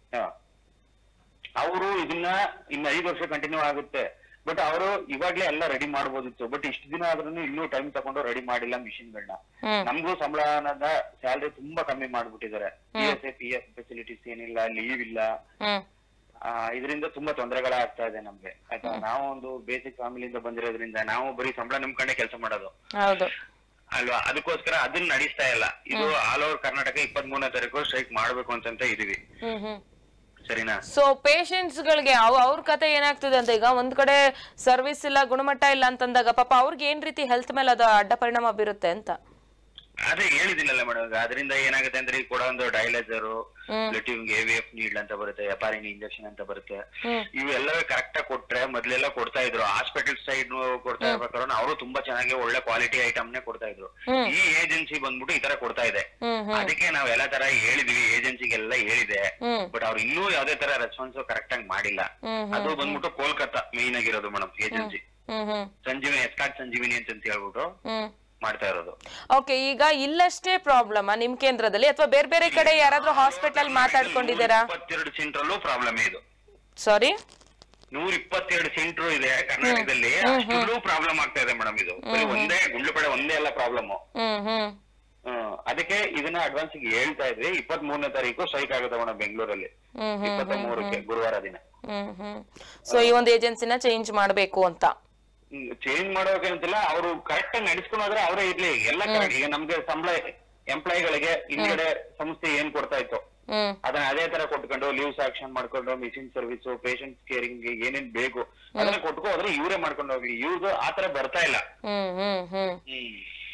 ಅವರು ಇದನ್ನ ಇನ್ನು ಐದು ವರ್ಷ ಕಂಟಿನ್ಯೂ ಆಗುತ್ತೆ ಬಟ್ ಅವರು ಇವಾಗ್ಲೇ ಎಲ್ಲ ರೆಡಿ ಮಾಡ್ಬೋದಿತ್ತು ಬಟ್ ಇಷ್ಟು ದಿನ ಆದ್ರೂ ಇನ್ನೂ ಟೈಮ್ ತಗೊಂಡು ರೆಡಿ ಮಾಡಿಲ್ಲ ಮಿಷಿನ್ಗಳನ್ನ ಹ್ಮ್ ನಮಗೂ ಸಂಬಳದ ಸ್ಯಾಲ್ರಿ ತುಂಬಾ ಕಮ್ಮಿ ಮಾಡ್ಬಿಟ್ಟಿದ್ದಾರೆ P S A P F facilities ಏನಿಲ್ಲ ಲೀವ್ ಇಲ್ಲ ಹ್ಮ್ ಇದರಿಂದ ತುಂಬಾ ತೊಂದರೆಗಳಾಗ್ತಾ ಇದೆ ನಮ್ಗೆ ಆಯ್ತಾ ನಾವು ಒಂದು ಬೇಸಿಕ್ ಫ್ಯಾಮಿಲಿಯಿಂದ ಬಂದಿರೋದ್ರಿಂದ ನಾವು ಬರೀ ಸಂಬಳ ನಂಬ್ಕೊಂಡೆ ಕೆಲಸ ಮಾಡೋದು ಹೌದು ಅಲ್ವಾ ಅದಕ್ಕೋಸ್ಕರ ಅದನ್ನ ನಡೆಸ್ತಾ ಇಲ್ಲ ಇದು ಆಲ್ ಓವರ್ ಕರ್ನಾಟಕ ಇಪ್ಪತ್ತ್ ಮೂರನೇ ತಾರೀಕು ಸ್ಟ್ರೈಕ್ ಮಾಡ್ಬೇಕು ಅಂತಂತ ಇದೀವಿ ಹ್ಮ್ ಹ್ಮ್ ಸರಿನಾ ಸೊ ಪೇಷಂಟ್ಸ್ ಗಳಿಗೆ ಅವ್ ಅವ್ರ ಕತೆ ಏನಾಗ್ತದೆ ಅಂತ ಈಗ ಒಂದ್ ಕಡೆ ಸರ್ವಿಸ್ ಇಲ್ಲ ಗುಣಮಟ್ಟ ಇಲ್ಲ ಅಂತಂದಾಗ ಪಾಪ ಅವ್ರಿಗೆ ಏನ್ ರೀತಿ ಹೆಲ್ತ್ ಮೇಲೆ ಅದು ಅಡ್ಡ ಪರಿಣಾಮ ಬೀರುತ್ತೆ ಅಂತ ಅದೇ ಹೇಳಿದಿನಲ್ಲ ಮೇಡಮ್ ಅದರಿಂದ ಏನಾಗುತ್ತೆ ಅಂದ್ರೆ ಈಗ ಕೊಡೋ ಒಂದು ಡೈಲೈಸರ್ ಹ್ಮ್. ಲಿಟಿಂಗ್ ಎ ವಿ ಎಫ್ ನೀಡ್ ಅಂತ ಬರುತ್ತೆ ಎಪಾರಿನ್ ಇಂಜೆಕ್ಷನ್ ಅಂತ ಬರುತ್ತೆ ಹ್ಮ್. ಇವೆಲ್ಲವೇ ಕರೆಕ್ಟ್ ಆಗಿ ಕೊಟ್ರೆ ಮೊದ್ಲೆಲ್ಲ ಕೊಡ್ತಾ ಇದ್ರು ಹಾಸ್ಪಿಟಲ್ ಸೈಡ್ ಕೊಡ್ತಾ ಇರ್ಬೇಕಾದ್ರೆ ಅವರು ತುಂಬಾ ಚೆನ್ನಾಗಿ ಒಳ್ಳೆ ಕ್ವಾಲಿಟಿ ಐಟಮ್ ನೇ ಕೊಡ್ತಾ ಇದ್ರು ಹ್ಮ್. ಈ ಏಜೆನ್ಸಿ ಬಂದ್ಬಿಟ್ಟು ಈ ತರ ಕೊಡ್ತಾ ಇದೆ ಹ್ಮ್ ಹ್ಮ್ ಅದಕ್ಕೆ ನಾವ್ ಎಲ್ಲ ತರ ಹೇಳಿದ್ವಿ ಏಜೆನ್ಸಿಗೆಲ್ಲ ಹೇಳಿದೆ ಹ್ಮ್ ಬಟ್ ಅವ್ರು ಇನ್ನೂ ಯಾವ್ದೇ ತರ ರೆಸ್ಪಾನ್ಸ್ ಕರೆಕ್ಟ್ ಆಗಿ ಮಾಡಿಲ್ಲ ಹ್ಮ್ ಹ್ಮ್ ಅದು ಬಂದ್ಬಿಟ್ಟು ಕೋಲ್ಕತ್ತಾ ಮೇನ್ ಆಗಿರೋದು ಮೇಡಮ್ ಏಜೆನ್ಸಿ ಹ್ಮ್ ಹ್ಮ್ ಸಂಜೀವಿನಿ ಎಸ್ಕಾಟ್ ಸಂಜೀವಿನಿ ಅಂತ ಹೇಳ್ಬಿಟ್ಟು ಹ್ಮ್ ಮಾಡ್ತಾ ಇರೋದು ಓಕೆ ಈಗ ಇಲ್ಲಷ್ಟೇ ಪ್ರಾಬ್ಲಮ್ ನಿಮ್ ಕೇಂದ್ರದಲ್ಲಿ ಅಥವಾ ಬೇರೆ ಬೇರೆ ಕಡೆ ಯಾರಾದ್ರೂ ಹಾಸ್ಪಿಟಲ್ ಮಾತಾಡ್ಕೊಂಡಿದ್ದೀರಾ ಇಪ್ಪತ್ತೆರಡು ಸೆಂಟ್ರಲ್ಲೂ ಪ್ರಾಬ್ಲಮ್ ಇದು ಸಾರಿ ನೂರ ಇಪ್ಪತ್ತೆರಡು ಸೆಂಟ್ರು ಇದೆ ಕರ್ನಾಟಕದಲ್ಲಿ ಅಷ್ಟೂ ಪ್ರಾಬ್ಲಮ್ ಆಗ್ತಾ ಇದೆ ಮೇಡಮ್ ಇದು ಬರೀ ಒಂದೇ ಗುಂಡ್ಲುಪೇಟೆ ಒಂದೇ ಅಲ್ಲ ಪ್ರಾಬ್ಲಮ್ ಹ್ಮ್ ಹ್ಮ್ ಹ್ಮ್ ಅದಕ್ಕೆ ಇದನ್ನ ಅಡ್ವಾನ್ಸ್ ಹೇಳ್ತಾ ಇದ್ವಿ ಇಪ್ಪತ್ತ್ ಮೂರನೇ ತಾರೀಕು ಸ್ಟ್ರೈಕ್ ಆಗುತ್ತೆ ಮೇಡಮ್ ಬೆಂಗಳೂರಲ್ಲಿ ಹ್ಮ್ ಹ್ಮ್ ಇಪ್ಪತ್ತ ಮೂರಕ್ಕೆ ಗುರುವಾರ ದಿನ ಹ್ಮ್ ಹ್ಮ್ ಸೊ ಈ ಒಂದು ಏಜೆನ್ಸಿನ ಚೇಂಜ್ ಮಾಡ್ಬೇಕು ಅಂತ ಚೇಂಜ್ ಮಾಡೋಕಂತಿಲ್ಲ ಅವರು ಕರೆಕ್ಟ್ ಆಗಿ ನಡೆಸ್ಕೊಂಡು ಹೋದ್ರೆ ಅವರೇ ಇರ್ಲಿ ಎಲ್ಲ correct. ಈಗ ನಮ್ಗೆ ಸಂಬಳ ಎಂಪ್ಲಾಯಿಗಳಿಗೆ ಹಿಂದ್ಗಡೆ ಸಂಸ್ಥೆ ಏನ್ ಕೊಡ್ತಾ ಇತ್ತು ಹ್ಮ್ ಅದನ್ನ ಅದೇ ತರ ಕೊಟ್ಕೊಂಡು ಲೀವ್ ಸಾಕ್ಷನ್ ಮಾಡ್ಕೊಂಡು ಮಿಷಿನ್ ಸರ್ವಿಸ್ ಪೇಷಂಟ್ ಕೇರಿಂಗ್ ಏನೇನ್ ಬೇಕು ಅದನ್ನ ಕೊಟ್ಕೋ ಹೋದ್ರೆ ಇವರೇ ಮಾಡ್ಕೊಂಡು ಹೋಗ್ಲಿ ಇವ್ರದ್ದು ಆತರ ಬರ್ತಾ ಇಲ್ಲ ಹ್ಮ್ ಹ್ಮ್ ಹ್ಮ್ ಹ್ಮ್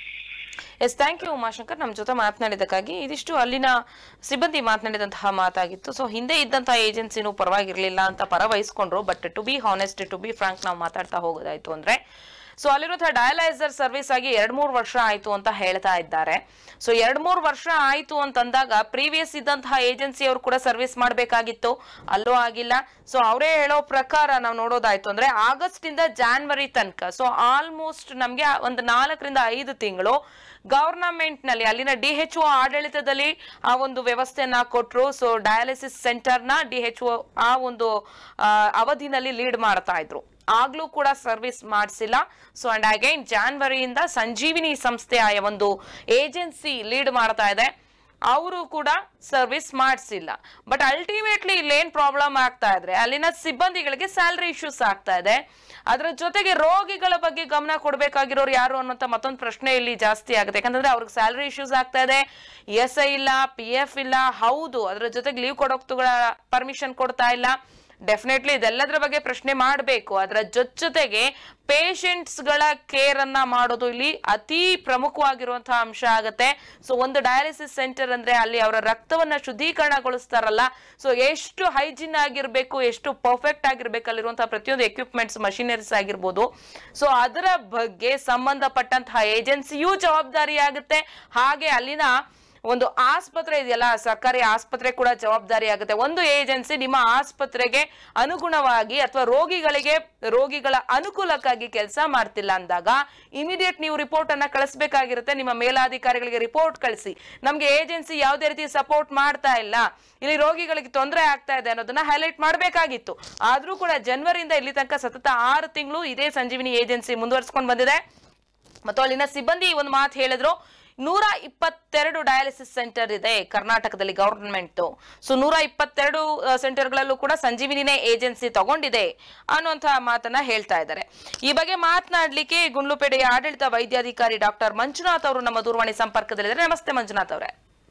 ಎಸ್ ಥ್ಯಾಂಕ್ ಯು ಉಮಾಶಂಕರ್ ನಮ್ಮ ಜೊತೆ ಮಾತನಾಡಿದ್ದಕ್ಕಾಗಿ ಇದಿಷ್ಟು ಅಲ್ಲಿನ ಸಿಬ್ಬಂದಿ ಮಾತನಾಡಿದಂತಹ ಮಾತಾಗಿತ್ತು ಸೊ ಹಿಂದೆ ಇದ್ದಂತಹ ಏಜೆನ್ಸಿನೂ ಪರವಾಗಿರ್ಲಿಲ್ಲ ಅಂತ ಪರ ವಹಿಸ್ಕೊಂಡ್ರು but to be honest to be frank ನಾವು ಮಾತಾಡ್ತಾ ಹೋಗೋದಾಯ್ತು ಅಂದ್ರೆ ಸೊ ಅಲ್ಲಿರುವಂತಹ ಡಯಲೈಸರ್ ಸರ್ವಿಸ್ ಆಗಿ ಎರಡ್ ಮೂರು ವರ್ಷ ಆಯ್ತು ಅಂತ ಹೇಳ್ತಾ ಇದ್ದಾರೆ ಸೊ ಎರಡ್ ಮೂರು ವರ್ಷ ಆಯ್ತು ಅಂತಂದಾಗ ಪ್ರೀವಿಯಸ್ ಇದ್ದಂತಹ ಏಜೆನ್ಸಿ ಅವರು ಕೂಡ ಸರ್ವಿಸ್ ಮಾಡಬೇಕಾಗಿತ್ತು ಅಲ್ಲೂ ಆಗಿಲ್ಲ ಸೊ ಅವರೇ ಹೇಳೋ ಪ್ರಕಾರ ನಾವು ನೋಡೋದಾಯ್ತು ಅಂದ್ರೆ ಆಗಸ್ಟ್ ಇಂದ ಜಾನ್ವರಿ ತನಕ ಸೊ ಆಲ್ಮೋಸ್ಟ್ ನಮ್ಗೆ ಒಂದು ನಾಲ್ಕರಿಂದ ಐದು ತಿಂಗಳು ಗವರ್ನಮೆಂಟ್ ನಲ್ಲಿ ಅಲ್ಲಿನ ಡಿ ಎಚ್ ಒ ಆಡಳಿತದಲ್ಲಿ ಆ ಒಂದು ವ್ಯವಸ್ಥೆಯನ್ನ ಕೊಟ್ರು ಸೊ ಡಯಾಲಿಸಿಸ್ ಸೆಂಟರ್ ನ ಡಿ ಎಚ್ ಒ ಆ ಒಂದು ಆ, ಅವಧಿನಲ್ಲಿ ಲೀಡ್ ಮಾಡ್ತಾ ಇದ್ರು ಆಗ್ಲೂ ಕೂಡ ಸರ್ವಿಸ್ ಮಾಡಿಸಿಲ್ಲ ಸೊ ಅಂಡ್ ಅಗೈನ್ ಜಾನ್ವರಿಯಿಂದ ಸಂಜೀವಿನಿ ಸಂಸ್ಥೆ ಆ ಒಂದು ಏಜೆನ್ಸಿ ಲೀಡ್ ಮಾಡ್ತಾ ಇದೆ ಅವರು ಕೂಡ ಸರ್ವಿಸ್ ಮಾಡಿಸಿಲ್ಲ ಬಟ್ ಅಲ್ಟಿಮೇಟ್ಲಿ ಇಲ್ಲೇನ್ ಪ್ರಾಬ್ಲಮ್ ಆಗ್ತಾ ಇದ್ರೆ ಅಲ್ಲಿನ ಸಿಬ್ಬಂದಿಗಳಿಗೆ ಸ್ಯಾಲರಿ ಇಶ್ಯೂಸ್ ಆಗ್ತಾ ಇದೆ ಅದರ ಜೊತೆಗೆ ರೋಗಿಗಳ ಬಗ್ಗೆ ಗಮನ ಕೊಡ್ಬೇಕಾಗಿರೋರು ಯಾರು ಅನ್ನೋಂಥ ಮತ್ತೊಂದು ಪ್ರಶ್ನೆ ಇಲ್ಲಿ ಜಾಸ್ತಿ ಆಗುತ್ತೆ ಯಾಕಂತಂದ್ರೆ ಅವ್ರಿಗೆ ಸ್ಯಾಲರಿ ಇಶ್ಯೂಸ್ ಆಗ್ತಾ ಇದೆ ಎಸ್ ಐ ಇಲ್ಲ ಪಿ ಎಫ್ ಇಲ್ಲ ಹೌದು ಅದ್ರ ಜೊತೆಗೆ ಲೀವ್ ಕೊಡೋಕ್ತುಗಳ ಪರ್ಮಿಷನ್ ಕೊಡ್ತಾ ಇಲ್ಲ ಡೆಫಿನೆಟ್ಲಿ ಇದೆಲ್ಲದರ ಬಗ್ಗೆ ಪ್ರಶ್ನೆ ಮಾಡಬೇಕು ಅದರ ಜೊತೆಗೆ ಪೇಷಂಟ್ಸ್ ಗಳ ಕೇರ್ ಅನ್ನ ಮಾಡೋದು ಇಲ್ಲಿ ಅತಿ ಪ್ರಮುಖವಾಗಿರುವಂತಹ ಅಂಶ ಆಗುತ್ತೆ ಸೊ ಒಂದು ಡಯಾಲಿಸಿಸ್ ಸೆಂಟರ್ ಅಂದ್ರೆ ಅಲ್ಲಿ ಅವರ ರಕ್ತವನ್ನ ಶುದ್ಧೀಕರಣಗೊಳಿಸ್ತಾರಲ್ಲ ಸೊ ಎಷ್ಟು ಹೈಜಿನ್ ಆಗಿರ್ಬೇಕು ಎಷ್ಟು ಪರ್ಫೆಕ್ಟ್ ಆಗಿರ್ಬೇಕು ಅಲ್ಲಿರುವಂತಹ ಪ್ರತಿಯೊಂದು ಎಕ್ವಿಪ್ಮೆಂಟ್ಸ್ ಮಷಿನರೀಸ್ ಆಗಿರ್ಬೋದು ಸೊ ಅದರ ಬಗ್ಗೆ ಸಂಬಂಧಪಟ್ಟಂತಹ ಏಜೆನ್ಸಿಯೂ ಜವಾಬ್ದಾರಿ ಆಗುತ್ತೆ ಹಾಗೆ ಅಲ್ಲಿನ ಒಂದು ಆಸ್ಪತ್ರೆ ಇದೆಯಲ್ಲ ಸರ್ಕಾರಿ ಆಸ್ಪತ್ರೆ ಕೂಡ ಜವಾಬ್ದಾರಿ ಆಗುತ್ತೆ ಒಂದು ಏಜೆನ್ಸಿ ನಿಮ್ಮ ಆಸ್ಪತ್ರೆಗೆ ಅನುಗುಣವಾಗಿ ಅಥವಾ ರೋಗಿಗಳಿಗೆ ರೋಗಿಗಳ ಅನುಕೂಲಕ್ಕಾಗಿ ಕೆಲಸ ಮಾಡ್ತಿಲ್ಲ ಅಂದಾಗ ಇಮಿಡಿಯೇಟ್ ನೀವು ರಿಪೋರ್ಟ್ ಅನ್ನ ಕಳಿಸ್ಬೇಕಾಗಿರುತ್ತೆ ನಿಮ್ಮ ಮೇಲಾಧಿಕಾರಿಗಳಿಗೆ ರಿಪೋರ್ಟ್ ಕಳಿಸಿ ನಮ್ಗೆ ಏಜೆನ್ಸಿ ಯಾವುದೇ ರೀತಿ ಸಪೋರ್ಟ್ ಮಾಡ್ತಾ ಇಲ್ಲ ಇಲ್ಲಿ ರೋಗಿಗಳಿಗೆ ತೊಂದರೆ ಆಗ್ತಾ ಇದೆ ಅನ್ನೋದನ್ನ ಹೈಲೈಟ್ ಮಾಡಬೇಕಾಗಿತ್ತು ಆದ್ರೂ ಕೂಡ ಜನವರಿಯಿಂದ ಇಲ್ಲಿ ತನಕ ಸತತ ಆರು ತಿಂಗಳು ಇದೇ ಸಂಜೀವಿನಿ ಏಜೆನ್ಸಿ ಮುಂದುವರ್ಸ್ಕೊಂಡು ಬಂದಿದೆ ಮತ್ತು ಅಲ್ಲಿನ ಸಿಬ್ಬಂದಿ ಒಂದು ಮಾತು ಹೇಳಿದ್ರು ನೂರ ಇಪ್ಪತ್ತೆರಡು ಡಯಾಲಿಸಿಸ್ ಸೆಂಟರ್ ಇದೆ ಕರ್ನಾಟಕದಲ್ಲಿ ಗವರ್ಮೆಂಟ್ ಸೊ ನೂರ ಇಪ್ಪತ್ತೆರಡು ಸೆಂಟರ್ಗಳಲ್ಲೂ ಕೂಡ ಸಂಜೀವಿನಿನೇ ಏಜೆನ್ಸಿ ತಗೊಂಡಿದೆ ಅನ್ನುವಂತಹ ಮಾತನ್ನ ಹೇಳ್ತಾ ಇದ್ದಾರೆ ಈ ಬಗ್ಗೆ ಮಾತನಾಡ್ಲಿಕ್ಕೆ ಗುಂಡ್ಲುಪೇಟೆಯ ಆಡಳಿತ ವೈದ್ಯಾಧಿಕಾರಿ ಡಾಕ್ಟರ್ ಮಂಜುನಾಥ್ ಅವರು ನಮ್ಮ ದೂರವಾಣಿ ಸಂಪರ್ಕದಲ್ಲಿದ್ದಾರೆ ನಮಸ್ತೆ ಮಂಜುನಾಥ್ ಅವರೇ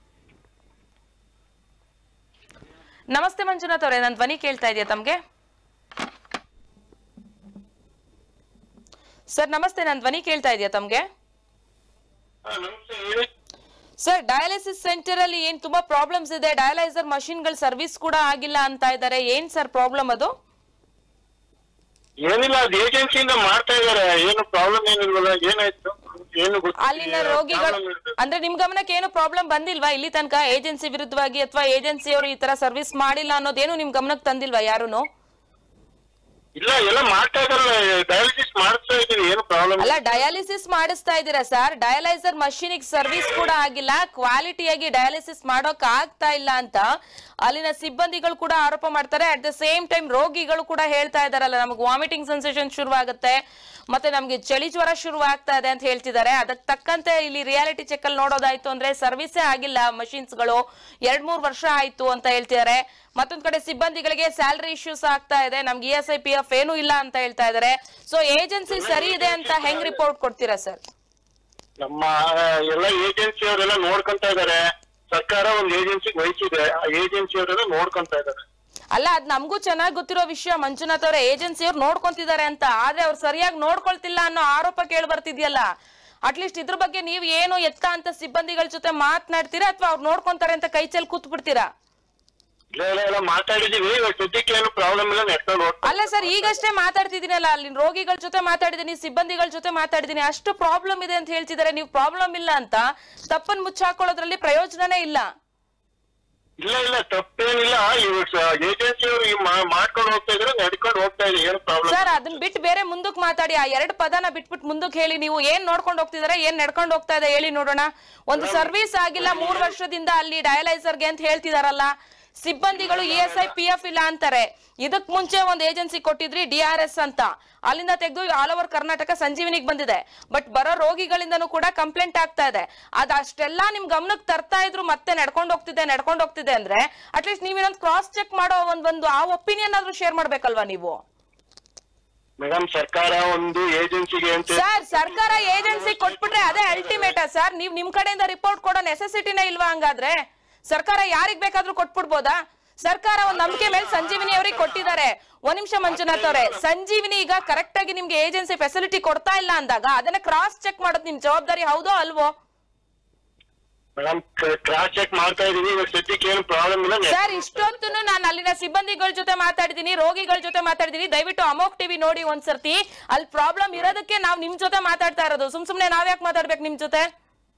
ನಮಸ್ತೆ ಮಂಜುನಾಥ್ ಅವರೇ ನನ್ನ ಧ್ವನಿ ಕೇಳ್ತಾ ಇದೆಯಾ ತಮ್ಗೆ ಸರ್ ನಮಸ್ತೆ ನನ್ನ ಧ್ವನಿ ಕೇಳ್ತಾ ಇದೆಯಾ ತಮ್ಗೆ ಸರ್ ಡಯಾಲಿಸಿಸ್ ಸೆಂಟರ್ ಅಲ್ಲಿ ಏನ್ ತುಂಬಾ ಪ್ರಾಬ್ಲಮ್ಸ್ ಇದೆ ಡಯಾಲೈಸರ್ ಮಷಿನ್ ಗಳ ಸರ್ವಿಸ್ ಕೂಡ ಆಗಿಲ್ಲ ಅಂತ ಇದ್ದಾರೆ ಏನ್ ಸರ್ ಪ್ರಾಬ್ಲಮ್ ಅದು ಏನಿಲ್ಲ ಅದು ಏಜೆನ್ಸಿಯಿಂದ ಮಾಡ್ತಾ ಇದಾರೆ ಏನು ಪ್ರಾಬ್ಲಮ್ ಏನಿಲ್ವಲ್ಲ ಏನಾಯ್ತು ಏನು ಗೊತ್ತಿಲ್ಲ. ಅಲ್ಲಿನ ರೋಗಿಗಳು Problem ಇದೆ. ಅಂದ್ರೆ ನಿಮ್ ಗಮನಕ್ಕೆ ಏನು ಪ್ರಾಬ್ಲಮ್ ಬಂದಿಲ್ವಾ ಇಲ್ಲಿ ತನಕ ಏಜೆನ್ಸಿ ವಿರುದ್ಧವಾಗಿ ಅಥವಾ ಏಜೆನ್ಸಿಯವರು ಈ ತರ ಸರ್ವಿಸ್ ಮಾಡಿಲ್ಲ ಅನ್ನೋದೇನು ನಿಮ್ ಗಮನಕ್ಕೆ ತಂದಿಲ್ವಾ ಯಾರುನು ಇಲ್ಲ ಎಲ್ಲ ಮಾಡ್ತಾ ಇದಾರೆ ಡಯಾಲಿಸಿಸ್ ಮಾಡಿಸ್ತಾ ಇದೀವಿ ಏನು ಪ್ರಾಬ್ಲಮ್ ಅಲ್ಲ ಡಯಾಲಿಸಿಸ್ ಮಾಡಿಸ್ತಾ ಇದ್ದೀರಾ ಸರ್ ಡಯಾಲೈಸರ್ ಮಷೀನಿಗೆ ಸರ್ವಿಸ್ ಕೂಡ ಆಗಿಲ್ಲ ಕ್ವಾಲಿಟಿಯಾಗಿ ಡಯಾಲಿಸಿಸ್ ಮಾಡೋಕ್ ಆಗ್ತಾ ಇಲ್ಲ ಅಂತ ಅಲ್ಲಿನ ಸಿಬ್ಬಂದಿಗಳು ಕೂಡ ಆರೋಪ ಮಾಡ್ತಾರೆ ಅಟ್ ದ ಸೇಮ್ ಟೈಮ್ ರೋಗಿಗಳು ಕೂಡ ಹೇಳ್ತಾ ಇದಾರಲ್ಲ ನಮಗೆ ವಾಮಿಟಿಂಗ್ ಸೆನ್ಸೇಷನ್ ಶುರುವಾಗುತ್ತೆ ಮತ್ತೆ ನಮ್ಗೆ ಚಳಿ ಜ್ವರ ಶುರು ಆಗ್ತಾ ಇದೆ ಅಂತ ಹೇಳ್ತಿದ್ದಾರೆ ಅದಕ್ಕೆ ತಕ್ಕಂತೆ ಇಲ್ಲಿ ರಿಯಾಲಿಟಿ ಚೆಕ್ ಅಲ್ಲಿ ನೋಡೋದಾಯ್ತು ಅಂದ್ರೆ ಸರ್ವಿಸೇ ಆಗಿಲ್ಲ machines ಗಳು ಎರಡ್ ಮೂರ್ ವರ್ಷ ಆಯ್ತು ಅಂತ ಹೇಳ್ತಿದ್ದಾರೆ ಮತ್ತೊಂದ್ ಕಡೆ ಸಿಬ್ಬಂದಿಗಳಿಗೆ ಸ್ಯಾಲರಿ ಇಶ್ಯೂಸ್ ಆಗ್ತಾ ಇದೆ ನಮ್ಗೆ E S I P F ಏನೂ ಇಲ್ಲ ಅಂತ ಹೇಳ್ತಾ ಇದ್ದಾರೆ ಸೊ ಏಜೆನ್ಸಿ ಸರಿ ಇದೆ ಅಂತ ಹೆಂಗ್ ರಿಪೋರ್ಟ್ ಕೊಡ್ತೀರಾ ಸರ್ ನಮ್ಮ ಎಲ್ಲ ಏಜೆನ್ಸಿ ಅವರೆಲ್ಲ ನೋಡ್ಕೊಂತ ಇದಾರೆ ಸರ್ಕಾರ ಒಂದು ಏಜೆನ್ಸಿಗೆ ವಹಿಸಿದೆ ಆ ಏಜೆನ್ಸಿ ಅವರೆಲ್ಲ ನೋಡ್ಕೊಂತ ಇದಾರೆ ಅಲ್ಲ ಅದ್ ನಮಗೂ ಚೆನ್ನಾಗಿ ಗೊತ್ತಿರೋ ವಿಷಯ ಮಂಜುನಾಥ್ ಅವರ ಏಜೆನ್ಸಿ ಅವ್ರು ನೋಡ್ಕೊಂತಿದ್ದಾರೆ ಅಂತ ಆದ್ರೆ ಅವ್ರು ಸರಿಯಾಗಿ ನೋಡ್ಕೊಳ್ತಿಲ್ಲ ಅನ್ನೋ ಆರೋಪ ಕೇಳಿ ಬರ್ತಿದ್ಯಲ್ಲ ಅಟ್ಲೀಸ್ಟ್ ಇದ್ರ ಬಗ್ಗೆ ನೀವು ಏನು ಎತ್ತ ಅಂತ ಸಿಬ್ಬಂದಿಗಳ ಜೊತೆ ಮಾತನಾಡ್ತೀರಾ ಅಥವಾ ಅವ್ರು ನೋಡ್ಕೊಂತಾರೆ ಅಂತ ಕೈ ಚೆಲ್ಲಿ ಕೂತ್ ಬಿಡ್ತೀರಾ ಇಲ್ಲ ಇಲ್ಲ ಎಲ್ಲ ಮಾತಾಡಿದೀವಿ ಇವಾಗ ಸದ್ಯಕ್ಕೆ ಏನು ಪ್ರಾಬ್ಲಮ್ ಇಲ್ಲ ನೆಟ್ಕೊಂಡು ಹೋಗ್ತಾ ಅಲ್ಲ ಸರ್ ಈಗಷ್ಟೇ ಮಾತಾಡ್ತಿದ್ದೀನಲ್ಲ ಅಲ್ಲಿ ರೋಗಿಗಳ ಜೊತೆ ಮಾತಾಡಿದೀನಿ ಸಿಬ್ಬಂದಿಗಳ ಜೊತೆ ಮಾತಾಡಿದೀನಿ ಅಷ್ಟು ಪ್ರಾಬ್ಲಮ್ ಇದೆ ಅಂತ ಹೇಳ್ತಿದ್ದಾರೆ ನೀವು ಪ್ರಾಬ್ಲಮ್ ಇಲ್ಲ ಅಂತ ತಪ್ಪನ್ ಮುಚ್ಚಾಕೊಳ್ಳೋದ್ರಲ್ಲಿ ಪ್ರಯೋಜನನೇ ಇಲ್ಲ ಇಲ್ಲ ಇಲ್ಲ ತಪ್ಪೇನಿಲ್ಲ ಇವಾಗ ಏಜೆನ್ಸಿ ಅವರು ಮಾಡ್ಕೊಂಡು ಹೋಗ್ತಾ ಇದ್ರೆ ನಡ್ಕೊಂಡು ಹೋಗ್ತಾ ಇದೆ ಏನು ಪ್ರಾಬ್ಲಮ್ ಸರ್ ಅದನ್ನ ಬಿಟ್ಟು ಬೇರೆ ಮುಂದಕ್ಕೆ ಮಾತಾಡಿ ಆ ಎರಡು ಪದನ ಬಿಟ್ಬಿಟ್ಟು ಮುಂದಕ್ಕೆ ಹೇಳಿ ನೀವು ಏನ್ ನೋಡ್ಕೊಂಡು ಹೋಗ್ತಿದಾರೆ ಏನ್ ನಡ್ಕೊಂಡು ಹೋಗ್ತಾ ಇದೆ ಹೇಳಿ ನೋಡೋಣ ಒಂದು ಸರ್ವಿಸ್ ಆಗಿಲ್ಲ ಮೂರ್ ವರ್ಷದಿಂದ ಅಲ್ಲಿ ಡಯಾಲೈಸರ್ಗೆ ಅಂತ ಹೇಳ್ತಿದಾರಲ್ಲ ಸಿಬ್ಬಂದಿಗಳು E S I P F ಇಲ್ಲ ಅಂತಾರೆ ಇದಕ್ ಮುಂಚೆ ಒಂದು ಏಜೆನ್ಸಿ ಕೊಟ್ಟಿದ್ರಿ ಡಿ ಆರ್ ಎಸ್ ಅಂತ ಅಲ್ಲಿಂದ ತೆಗೆದು ಆಲ್ ಓವರ್ ಕರ್ನಾಟಕ ಸಂಜೀವಿನಿಗೆ ಬಂದಿದೆ ಬಟ್ ಬರೋ ರೋಗಿಗಳಿಂದನೂ ಕೂಡ ಕಂಪ್ಲೇಂಟ್ ಆಗ್ತಾ ಇದೆ ಅದಷ್ಟೆಲ್ಲ ನಿಮ್ ಗಮನಕ್ಕೆ ತರ್ತಾ ಇದ್ರು ಮತ್ತೆ ನಡ್ಕೊಂಡು ಹೋಗ್ತಿದೆ ನಡ್ಕೊಂಡು ಹೋಗ್ತಿದೆ ಅಂದ್ರೆ ಅಟ್ಲೀಸ್ಟ್ ನೀವೇನೊಂದು ಕ್ರಾಸ್ ಚೆಕ್ ಮಾಡೋ ಒಂದ್ ಒಂದು ಆ ಒಪಿನಿಯನ್ ಆದ್ರೂ ಶೇರ್ ಮಾಡ್ಬೇಕಲ್ವಾ ನೀವು ಮೇಡಮ್ ಸರ್ಕಾರ ಒಂದು ಏಜೆನ್ಸಿಗೆ ಅಂತ ಸರ್ ಸರ್ಕಾರ ಏಜೆನ್ಸಿ ಕೊಟ್ಬಿಟ್ರೆ ಅದೇ ಅಲ್ಟಿಮೇಟ ಸರ್ ನೀವ್ ನಿಮ್ ಕಡೆಯಿಂದ ರಿಪೋರ್ಟ್ ಕೊಡೋ ನೆಸೆಸಿಟಿನೇ ಇಲ್ವಾ ಹಂಗಾದ್ರೆ ಸರ್ಕಾರ ಯಾರಿಗ್ ಬೇಕಾದ್ರೂ ಕೊಟ್ಬಿಡ್ಬೋದಾ ಸರ್ಕಾರ ಒಂದ್ ನಂಬಿಕೆ ಮೇಲೆ ಸಂಜೀವಿನಿ ಅವ್ರಿಗೆ ಕೊಟ್ಟಿದ್ದಾರೆ ಒಂದ್ ನಿಮಿಷ ಮಂಜುನಾಥ್ ಅವರೇ ಸಂಜೀವಿನಿ ಈಗ ಕರೆಕ್ಟ್ ಆಗಿ ನಿಮ್ಗೆ ಏಜೆನ್ಸಿ ಫೆಸಿಲಿಟಿ ಕೊಡ್ತಾ ಇಲ್ಲ ಅಂದಾಗ ಅದನ್ನ ಕ್ರಾಸ್ ಚೆಕ್ ಮಾಡೋದು ನಿಮ್ ಜವಾಬ್ದಾರಿ ಹೌದೋ ಅಲ್ವೋ ಮೇಡಮ್ ಕ್ರಾಸ್ ಚೆಕ್ ಮಾಡ್ತಾ ಇದೀವಿ ಇವಾಗ ಸದ್ಯಕ್ಕೆ ಏನು ಪ್ರಾಬ್ಲಮ್ ಇಲ್ಲ ಸರ್ ಇಷ್ಟೊತ್ತು ನಾನು ಅಲ್ಲಿನ ಸಿಬ್ಬಂದಿಗಳ ಜೊತೆ ಮಾತಾಡಿದೀನಿ ರೋಗಿಗಳ ಜೊತೆ ಮಾತಾಡಿದೀನಿ ದಯವಿಟ್ಟು ಅಮೋಕ್ ಟಿವಿ ನೋಡಿ ಒಂದ್ಸರ್ತಿ ಅಲ್ಲಿ ಪ್ರಾಬ್ಲಮ್ ಇರೋದಕ್ಕೆ ನಾವ್ ನಿಮ್ ಜೊತೆ ಮಾತಾಡ್ತಾ ಇರೋದು ಸುಮ್ ಸುಮ್ನೆ ನಾವ್ಯಾಕ್ ಮಾತಾಡ್ಬೇಕು ನಿಮ್ ಜೊತೆ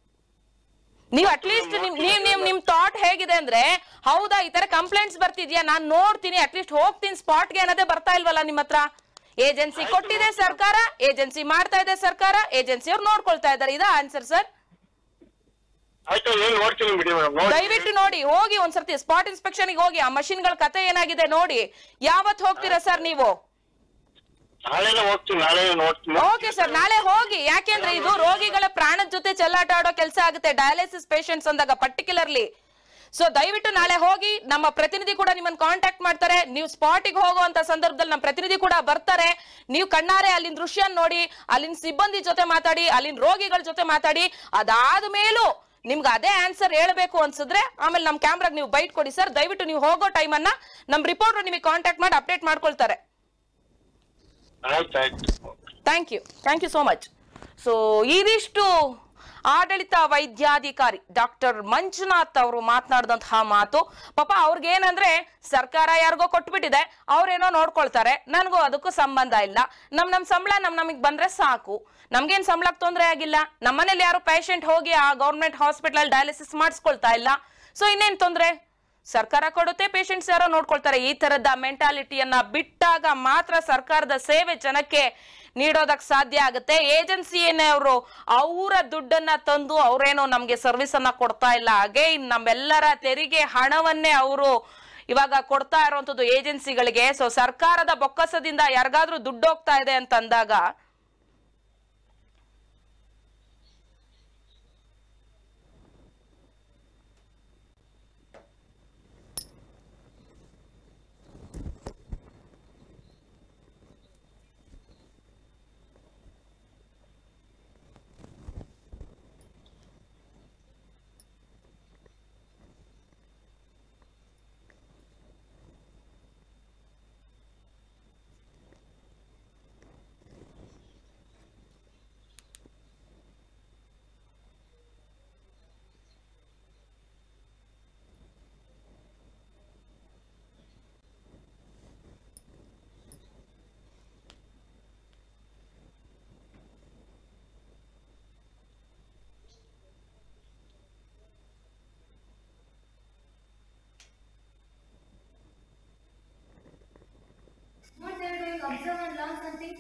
ನೀವ್ ಅಟ್ಲೀಸ್ಟ್ ನಿಮ್ ನೀವ್ ನಿಮ್ ನಿಮ್ ಥಾಟ್ ಹೇಗಿದೆ ಅಂದ್ರೆ ಹೌದಾ ಈ ತರ ಕಂಪ್ಲೇಂಟ್ಸ್ ಬರ್ತಿದ್ಯಾ ನಾನ್ ನೋಡ್ತೀನಿ ಅಟ್ಲೀಸ್ಟ್ ಹೋಗ್ತೀನಿ ಸ್ಪಾಟ್ಗೆ ಅನ್ನೋದೇ ಬರ್ತಾ ಇಲ್ವಲ್ಲ ನಿಮ್ ಹತ್ರ ಏಜೆನ್ಸಿ ಕೊಟ್ಟಿದೆ ಸರ್ಕಾರ ಏಜೆನ್ಸಿ ಮಾಡ್ತಾ ಇದೆ ಸರ್ಕಾರ ಏಜೆನ್ಸಿ ಅವ್ರು ನೋಡ್ಕೊಳ್ತಾ ಇದಾರೆ ಇದಾ ಆನ್ಸರ್ ಸರ್ ಆಯ್ತು ಏನ್ ನೋಡ್ತೀನಿ ಬಿಡಿ ಮೇಡಮ್ ನೋಡಿ ದಯವಿಟ್ಟು ನೋಡಿ ಹೋಗಿ ಒಂದ್ಸರ್ತಿ ಸ್ಪಾಟ್ ಇನ್ಸ್ಪೆಕ್ಷನ್ ಹೋಗಿ ಆ ಮಷಿನ್ ಗಳ ಕತೆ ಏನಾಗಿದೆ ನೋಡಿ ಯಾವತ್ ಹೋಗ್ತೀರಾ ಸರ್ ನೀವು ನಾಳೆನೇ ಹೋಗ್ತೀನಿ ನಾಳೆ ನೋಡ್ತೀನಿ ಓಕೆ ಸರ್ ನಾಳೆ ಹೋಗಿ ಯಾಕೆಂದ್ರೆ ಇದು ರೋಗಿಗಳ ಪ್ರಾಣದ ಜೊತೆ ಚೆಲ್ಲಾಟ ಆಡೋ ಕೆಲಸ ಆಗುತ್ತೆ ಡಯಾಲಿಸಿಸ್ ಪೇಷಂಟ್ಸ್ ಅಂದಾಗ ಪರ್ಟಿಕ್ಯುಲರ್ಲಿ ಸೊ ದಯವಿಟ್ಟು ನಾಳೆ ಹೋಗಿ ನಮ್ಮ ಪ್ರತಿನಿಧಿ ಕೂಡ ನಿಮ್ಮನ್ನ ಕಾಂಟ್ಯಾಕ್ಟ್ ಮಾಡ್ತಾರೆ ನೀವು ಸ್ಪಾಟಿಗೆ ಹೋಗುವಂತ ಸಂದರ್ಭದಲ್ಲಿ ನಮ್ಮ ಪ್ರತಿನಿಧಿ ಕೂಡ ಬರ್ತಾರೆ ನೀವು ಕಣ್ಣಾರೆ ಅಲ್ಲಿನ ದೃಶ್ಯ ನೋಡಿ ಅಲ್ಲಿನ ಸಿಬ್ಬಂದಿ ಜೊತೆ ಮಾತಾಡಿ ಅಲ್ಲಿನ ರೋಗಿಗಳ ಜೊತೆ ಮಾತಾಡಿ ಅದಾದ ಮೇಲೂ ನಿಮ್ಗೆ ಅದೇ ಆನ್ಸರ್ ಹೇಳ್ಬೇಕು ಅನ್ಸಿದ್ರೆ ಆಮೇಲೆ ನಮ್ಮ ಕ್ಯಾಮ್ರಾಗ್ ನೀವು ಬೈಟ್ ಕೊಡಿ ಸರ್ ದಯವಿಟ್ಟು ನೀವು ಹೋಗೋ ಟೈಮನ್ನ ನಮ್ಮ ರಿಪೋರ್ಟರ್ ನಿಮಗೆ ಕಾಂಟ್ಯಾಕ್ಟ್ ಮಾಡಿ ಅಪ್ಡೇಟ್ ಮಾಡ್ಕೊಳ್ತಾರೆ ಆಯ್ತು ಆಯ್ತು thank you thank you so much so ಇದಿಷ್ಟು ಆಡಳಿತ ವೈದ್ಯಾಧಿಕಾರಿ ಡಾಕ್ಟರ್ ಮಂಜುನಾಥ್ ಅವರು ಮಾತನಾಡಿದಂತಹ ಮಾತು ಪಾಪ ಅವ್ರಿಗೇನಂದ್ರೆ ಸರ್ಕಾರ ಯಾರಿಗೋ ಕೊಟ್ಬಿಟ್ಟಿದೆ ಅವ್ರೇನೋ ನೋಡ್ಕೊಳ್ತಾರೆ ನನಗೂ ಅದಕ್ಕೂ ಸಂಬಂಧ ಇಲ್ಲ ನಮ್ ನಮ್ ಸಂಬಳ ನಮ್ ನಮಗ್ ಬಂದ್ರೆ ಸಾಕು ನಮ್ಗೇನ್ ಸಂಬಳಕ್ಕೆ ತೊಂದರೆ ಆಗಿಲ್ಲ ನಮ್ಮನೇಲಿ ಯಾರು ಪೇಷಂಟ್ ಹೋಗಿ ಆ ಗೌರ್ಮೆಂಟ್ ಹಾಸ್ಪಿಟಲ್ ಡಯಾಲಿಸಿಸ್ ಮಾಡಿಸ್ಕೊಳ್ತಾ ಇಲ್ಲ ಸೊ ಇನ್ನೇನ್ ತೊಂದ್ರೆ ಸರ್ಕಾರ ಕೊಡುತ್ತೆ ಪೇಷಂಟ್ಸ್ ಯಾರೋ ನೋಡ್ಕೊಳ್ತಾರೆ ಈ ತರದ ಮೆಂಟಾಲಿಟಿಯನ್ನ ಬಿಟ್ಟಾಗ ಮಾತ್ರ ಸರ್ಕಾರದ ಸೇವೆ ಜನಕ್ಕೆ ನೀಡೋದಕ್ ಸಾಧ್ಯ ಆಗುತ್ತೆ ಏಜೆನ್ಸಿ ಏನೇ ಅವರು ಅವರ ದುಡ್ಡನ್ನ ತಂದು ಅವ್ರೇನೋ ನಮ್ಗೆ ಸರ್ವಿಸ್ ಅನ್ನ ಕೊಡ್ತಾ ಇಲ್ಲ ಹಾಗೆ ಇನ್ ನಮ್ಮೆಲ್ಲರ ತೆರಿಗೆ ಹಣವನ್ನೇ ಅವರು ಇವಾಗ ಕೊಡ್ತಾ ಇರುವಂತದ್ದು ಏಜೆನ್ಸಿಗಳಿಗೆ ಸೊ ಸರ್ಕಾರದ ಬೊಕ್ಕಸದಿಂದ ಯಾರಿಗಾದ್ರೂ ದುಡ್ಡು ಹೋಗ್ತಾ ಇದೆ ಅಂತ ಅಂದಾಗ What they are doing, observe and learn something.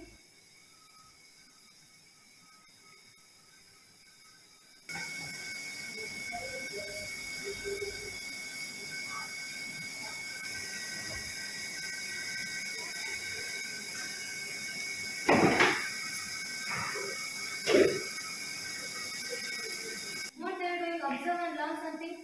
What they are doing, observe and learn something.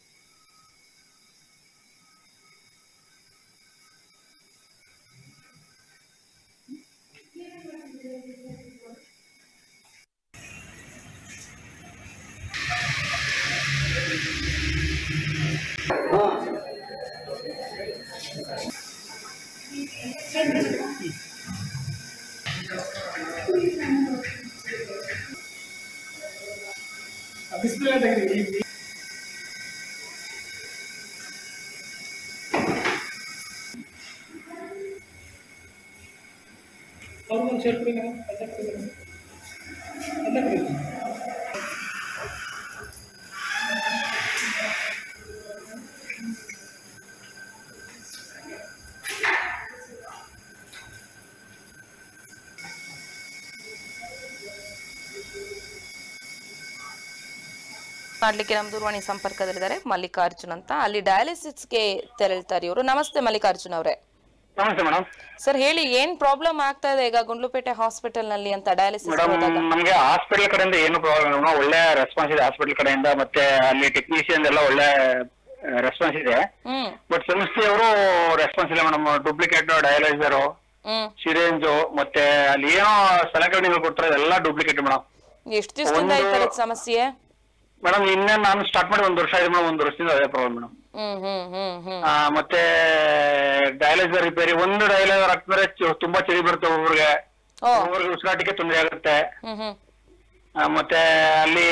Display ತೆಗೆದಿ ಅವ್ರಿಗೊಂದು ಶೇರ್ ಕೊಡಿ ಮೇಡಮ್ ಅಲ್ಲ ಕೊಡಿ ಮೇಡಮ್ ಅಲ್ಲ ಕೊಡಿ ಮಾತನಾಡ್ಲಿಕ್ಕೆ ನಮ್ಮ ದೂರವಾಣಿ ಸಂಪರ್ಕದಲ್ಲಿದ್ದಾರೆ ಮಲ್ಲಿಕಾರ್ಜುನ್ ಅಂತ ಅಲ್ಲಿ ಡಯಾಲಿಸಿಸ್ಗೆ ತೆರಳ್ತಾರೆ ಇವರು ನಮಸ್ತೆ ಮಲ್ಲಿಕಾರ್ಜುನ್ ಅವರೇ ನಮಸ್ತೆ ಮೇಡಮ್ ಸರ್ ಹೇಳಿ ಏನ್ ಪ್ರಾಬ್ಲಮ್ ಆಗ್ತಾ ಇದೆ ಈಗ ಗುಂಡ್ಲುಪೇಟೆ ಹಾಸ್ಪಿಟಲ್ ನಲ್ಲಿ ಅಂತ ಡಯಾಲಿಸಿಸ್ ಮೇಡಮ್ ಹೋದಾಗ ನಮ್ಗೆ ಹಾಸ್ಪಿಟಲ್ ಕಡೆಯಿಂದ ಏನು ಪ್ರಾಬ್ಲಮ್ ಒಳ್ಳೆ ರೆಸ್ಪಾನ್ಸ್ ಇದೆ ಹಾಸ್ಪಿಟಲ್ ಕಡೆಯಿಂದ ಮತ್ತೆ ಅಲ್ಲಿ ಟೆಕ್ನಿಷಿಯನ್ ಎಲ್ಲ ಒಳ್ಳೆ ರೆಸ್ಪಾನ್ಸ್ ಇದೆ ಹ್ಮ್ ಬಟ್ ಸಂಸ್ಥೆಯವರು ರೆಸ್ಪಾನ್ಸ್ ಇಲ್ಲ ಮೇಡಮ್ ಡೂಪ್ಲಿಕೇಟ್ ಡಯಾಲೈಸರು ಹ್ಮ್ ಸಿರೇಂಜು ಮತ್ತೆ ಅಲ್ಲಿ ಏನೋ ಸಲಕರಣೆಗಳು ಕೊಡ್ತಾರೆ ಎಲ್ಲ ಡೂಪ್ಲಿಕೇಟ್ ಮೇಡಮ್ ಎಷ್ಟು ದಿವಸದಿಂದ ಈ ತರದ ಸಮಸ್ಯೆ ಮೇಡಮ್ ಇನ್ನೇ ನಾನು ಸ್ಟಾರ್ಟ್ ಮಾಡಿ ಒಂದು ವರ್ಷ ಆಗಿದೆ ಮೇಡಮ್ ಒಂದು ವರ್ಷದಿಂದ ಅದೇ ಪ್ರಾಬ್ಲಮ್ ಮೇಡಮ್ ಹ್ಮ್ ಹ್ಮ್ ಹ್ಮ್ ಹ್ಮ್ ಮತ್ತೆ ಡಯಾಲೈಸರ್ ರಿಪೇರಿ ಒಂದು ಡಯಾಲೈಸರ್ ಹಾಕಿದ್ರೆ ಚು- ತುಂಬಾ ಚಳಿ ಬರುತ್ತೆ ಒಬ್ಬರಿಗೆ ಓ ಒಬ್ಬರಿಗೆ ಉಸಿರಾಟಕ್ಕೆ ತೊಂದರೆ ಆಗುತ್ತೆ ಹ್ಮ್ ಹ್ಮ್ ಆ, ಮತ್ತೆ ಅಲ್ಲಿ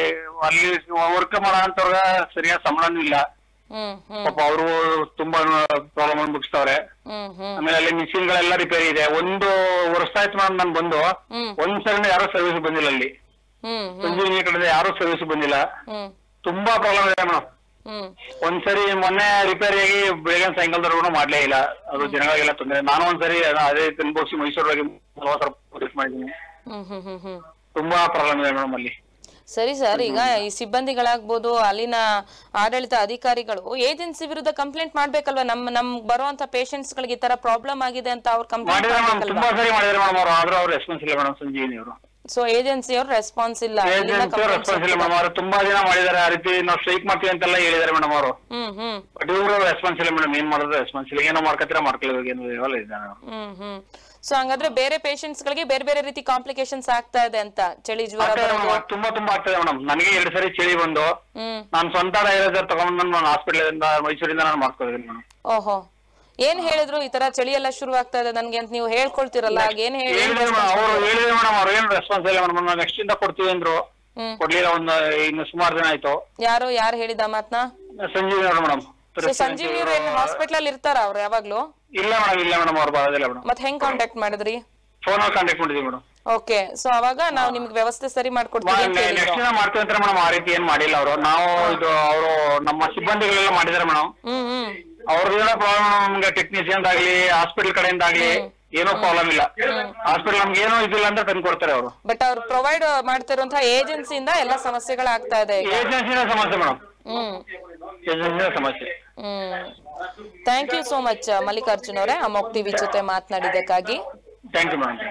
ಅಲ್ಲಿ ವರ್ಕ್ ಮಾಡೋ ಅಂತವ್ರ ಸರಿಯಾದ ಸಂಬಳನೂ ಇಲ್ಲ ಹ್ಮ್ ಹ್ಮ್ ಪಾಪ ಅವರು ತುಂಬಾ ಪ್ರಾಬ್ಲಮ್ ಅನ್ಬಿಡ್ಸ್ತವ್ರೆ ಹ್ಮ್ ಹ್ಮ್ ಆಮೇಲೆ ಅಲ್ಲಿ ಮಿಷಿನ್ ಗಳೆಲ್ಲ ರಿಪೇರಿ ಇದೆ ಒಂದು ವರ್ಷ ಆಯ್ತು ಮೇಡಮ್ ನಾನು ಬಂದು ಹ್ಮ್. ಒಂದ್ ಸರಿನೂ ಯಾರು ಸರ್ವಿಸ್ ಬಂದಿಲ್ಲ ಅಲ್ಲಿ ಹ್ಮ್ ಹ್ಮ್ ಸಂಜೀವಿನಿ ಕಡೆ ಯಾರು ಸರ್ವಿಸ್ ಬಂದಿಲ್ಲ ಹ್ಮ್ ತುಂಬಾ ಪ್ರಾಬ್ಲಮ್ ಇದೆ ಮೇಡಮ್ ಹ್ಮ್ ಒಂದ್ಸರಿ ಮೊನ್ನೆ ರಿಪೇರಿಯಾಗಿ ಬೆಳಗ್ಗೆ ಸಾಯಂಕಾಲದವರೆಗೂ ಮಾಡ್ಲೇ ಇಲ್ಲ ಅದು ಜನಗಳಿಗೆಲ್ಲ ತೊಂದರೆ ನಾನು ಒಂದ್ಸರಿ ಅದ- ಅದೇ ತಿನ್ಬೋಸಿ ಮೈಸೂರಿಗೆ ಸರ್ವಿಸ್ ಮಾಡಿದ್ದೀನಿ ಹ್ಮ್ ಹ್ಮ್ ಹ್ಮ್ ಹ್ಮ್ ತುಂಬಾ ಪ್ರಾಬ್ಲಮ್ ಇದೆ ಮೇಡಮ್ ಅಲ್ಲಿ ಸರಿ ಸರ್ ಈಗ ಈ ಸಿಬ್ಬಂದಿಗಳಾಗ್ಬೋದು ಅಲ್ಲಿನ ಆಡಳಿತ ಅಧಿಕಾರಿಗಳು ಏಜೆನ್ಸಿ ವಿರುದ್ಧ ಕಂಪ್ಲೇಂಟ್ ಮಾಡ್ಬೇಕಲ್ವಾ ನಮ್ ನಮ್ ಬರುವಂತ ಪೇಷಂಟ್ಸ್ ಗಳಿಗೆ ಈ ತರ ಪ್ರಾಬ್ಲಮ್ ಆಗಿದೆ ಅಂತ ಅವ್ರು ಕಂಪ್ಲೇಂಟ್ ಮಾಡಿದ್ರೆ ಮೇಡಮ್ ಮಾಡ್ಬೇಕಲ್ವಾ ತುಂಬಾ ಸರಿ ಮಾಡಿದ್ರೆ ಮೇಡಮ್ ಅವರು ಆದ್ರೂ ಅವ್ರು ರೆಸ್ಪಾನ್ಸ್ ಇಲ್ಲ ಮೇಡಮ್ ಸಂಜೀವಿನಿ ಅವರು ಸೊ ಏಜೆನ್ಸಿ ಅವ್ರ ರೆಸ್ಪಾನ್ಸ್ ಇಲ್ಲ ಅಲ್ಲಿನ ಏಜೆನ್ಸಿ complaints ರೆಸ್ಪಾನ್ಸ್ ಇಲ್ಲ ಮೇಡಮ್ ಅವರು ತುಂಬಾ ದಿನ ಮಾಡಿದ್ದಾರೆ ಆ ರೀತಿ ನಾವು ಸ್ಟ್ರೈಕ್ ಮಾಡ್ತೀವಿ ಅಂತೆಲ್ಲ ಹೇಳಿದ್ದಾರೆ ಮೇಡಮ್ ಅವರು ಹ್ಮ್ ಹ್ಮ್ ಬಟ್ ಇವರು ರೆಸ್ಪಾನ್ಸ್ ಇಲ್ಲ ಮೇಡಮ್ ಏನ್ ಮಾಡೋದು ರೆಸ್ಪಾನ್ಸ್ ಇಲ್ಲ ಏನೋ ಮಾಡ್ಕೊತೀರಾ ಮಾಡ್ಕೊಳ್ಳೋದು ಏನು ಇವೆಲ್ಲ ಇದೆ ಹ್ಮ್ ಹ್ಮ್ ಸೊ ಹಂಗಾದ್ರೆ ಬೇರೆ ಪೇಷಂಟ್ಸ್ ಗಳಿಗೆ ಬೇರೆ ಬೇರೆ ರೀತಿ ಕಾಂಪ್ಲಿಕೇಶನ್ಸ್ ಆಗ್ತಾ ಇದೆ ಅಂತ ಚಳಿ ಜ್ವರ ಬರೋದು ತುಂಬಾ ತುಂಬಾ ಆಗ್ತದೆ ಮೇಡಮ್ ನನಗೆ ಎರಡು ಸರಿ ಚಳಿ ಬಂದು ಹ್ಮ್ ನಾನು ಸ್ವಂತ ಡೈಲೈಸರ್ ತಗೊಂಡು ನಾನು ಹಾಸ್ಪಿಟಲ್ ಇಂದ ಮೈಸೂರಿಂದ ನಾನು ಮಾಡ್ಕೊಳ್ತೀನಿ ಮೇಡಮ್ ಓಹೋ ಏನ್ ಹೇಳಿದ್ರು ಈ ತರ ಚಳಿ ಎಲ್ಲ ಶುರು ಆಗ್ತಾ ಇದೆ ನನ್ಗೆ ಅಂತ ನೀವು ಹೇಳ್ಕೊಳ್ತಿರಲ್ಲ ಆಗ ಏನ್ ಹೇಳಿ ಹೇಳಿದ್ರೆ ಅವರು ಹೇಳಿದ್ರೆ ಮೇಡಮ್ ಅವ್ರು ಏನು ರೆಸ್ಪಾನ್ಸ್ ಇಲ್ಲ ಮೇಡಮ್ ನಾವು ನೆಕ್ಸ್ಟ್ ಇಂದ ಕೊಡ್ತೀವಿ ಅಂದ್ರು ಹ್ಮ್ ಕೊಡ್ಲಿಲ್ಲ ಒಂದು ಇನ್ನು ಸುಮಾರು ದಿನ ಆಯ್ತು ಯಾರು ಯಾರು ಹೇಳಿದ ಮಾತ್ನ ಸಂಜೀವಿನಿ ಅವರು ಮೇಡಮ್ ಸೊ ಸಂಜೀವಿ ಅವ್ರು ಏನ್ ಹಾಸ್ಪಿಟಲ್ ಅಲ್ಲಿ ಇರ್ತಾರ ಅವ್ರು ಯಾವಾಗ್ಲೂ ಇಲ್ಲ ಮೇಡಮ್ ಇಲ್ಲ ಮೇಡಮ್ ಅವ್ರು ಬರೋದಿಲ್ಲ ಮೇಡಮ್ ಮತ್ ಹೆಂಗ್ ಕಾಂಟ್ಯಾಕ್ಟ್ ಮಾಡಿದ್ರಿ ಫೋನ್ ಕಾಂಟ್ಯಾಕ್ಟ್ ಮಾಡಿದ್ವಿ ಮೇಡಮ್ ಓಕೆ ಸೊ ಅವಾಗ ನಾವು ನಿಮ್ಗೆ ವ್ಯವಸ್ಥೆ ಸರಿ ಮಾಡ್ಕೊಡ್ತೀವಿ ಅಂತ ನೆಕ್ಸ್ಟ್ ಹೇಳಿದ್ರು ದಿನ ಮಾಡ್ತೀವಿ ಅಂತ ಮೇಡಮ್ ಆ ರೀತಿ ಏನ್ ಮಾಡಿಲ್ಲ ಅವರು ನಾವು ಇದು ಅವರು ನಮ್ಮ ಸಿಬ್ಬಂದಿಗಳೆಲ್ಲ ಮಾಡಿದಾರೆ ಮೇಡಮ್ ಹ್ಮ್ ಹ್ಮ್ ಅವ್ರದ್ದೇನೋ ಪ್ರಾಬ್ಲಮ್ ನಮ್ಗೆ ಟೆಕ್ನಿಷಿಯನ್ ಆಗ್ಲಿ ಹಾಸ್ಪಿಟಲ್ ಕಡೆಯಿಂದ ಆಗ್ಲಿ ಏನೋ ಪ್ರಾಬ್ಲಮ್ ಇಲ್ಲ ಹಾಸ್ಪಿಟಲ್ ನಮ್ಗೆ ಏನೋ ಇದಿಲ್ಲ ಅಂತ ತಂದು ಕೊಡ್ತಾರೆ ಅವರು ಬಟ್ ಅವ್ರು ಪ್ರೊವೈಡ್ ಮಾಡ್ತಿರುವಂತಹ ಏಜೆನ್ಸಿಯಿಂದ ಎಲ್ಲ ಸಮಸ್ಯೆಗಳಾಗ್ತಾ ಇದೆ ಈಗ ಏಜೆನ್ಸಿನ ಸಮಸ್ಯೆ ಮೇಡಮ್ ಹ್ಮ್ ಏಜೆನ್ಸಿನ ಸಮಸ್ಯೆ ಹ್ಮ್ thank you so much Mallikarjun ಅವರೇ ಅಮೋಕ್ ಟಿವಿ ಜೊತೆ ಮಾತನಾಡಿದ್ದಕ್ಕಾಗಿ ಥ್ಯಾಂಕ್ ಯು ಮೇಡಮ್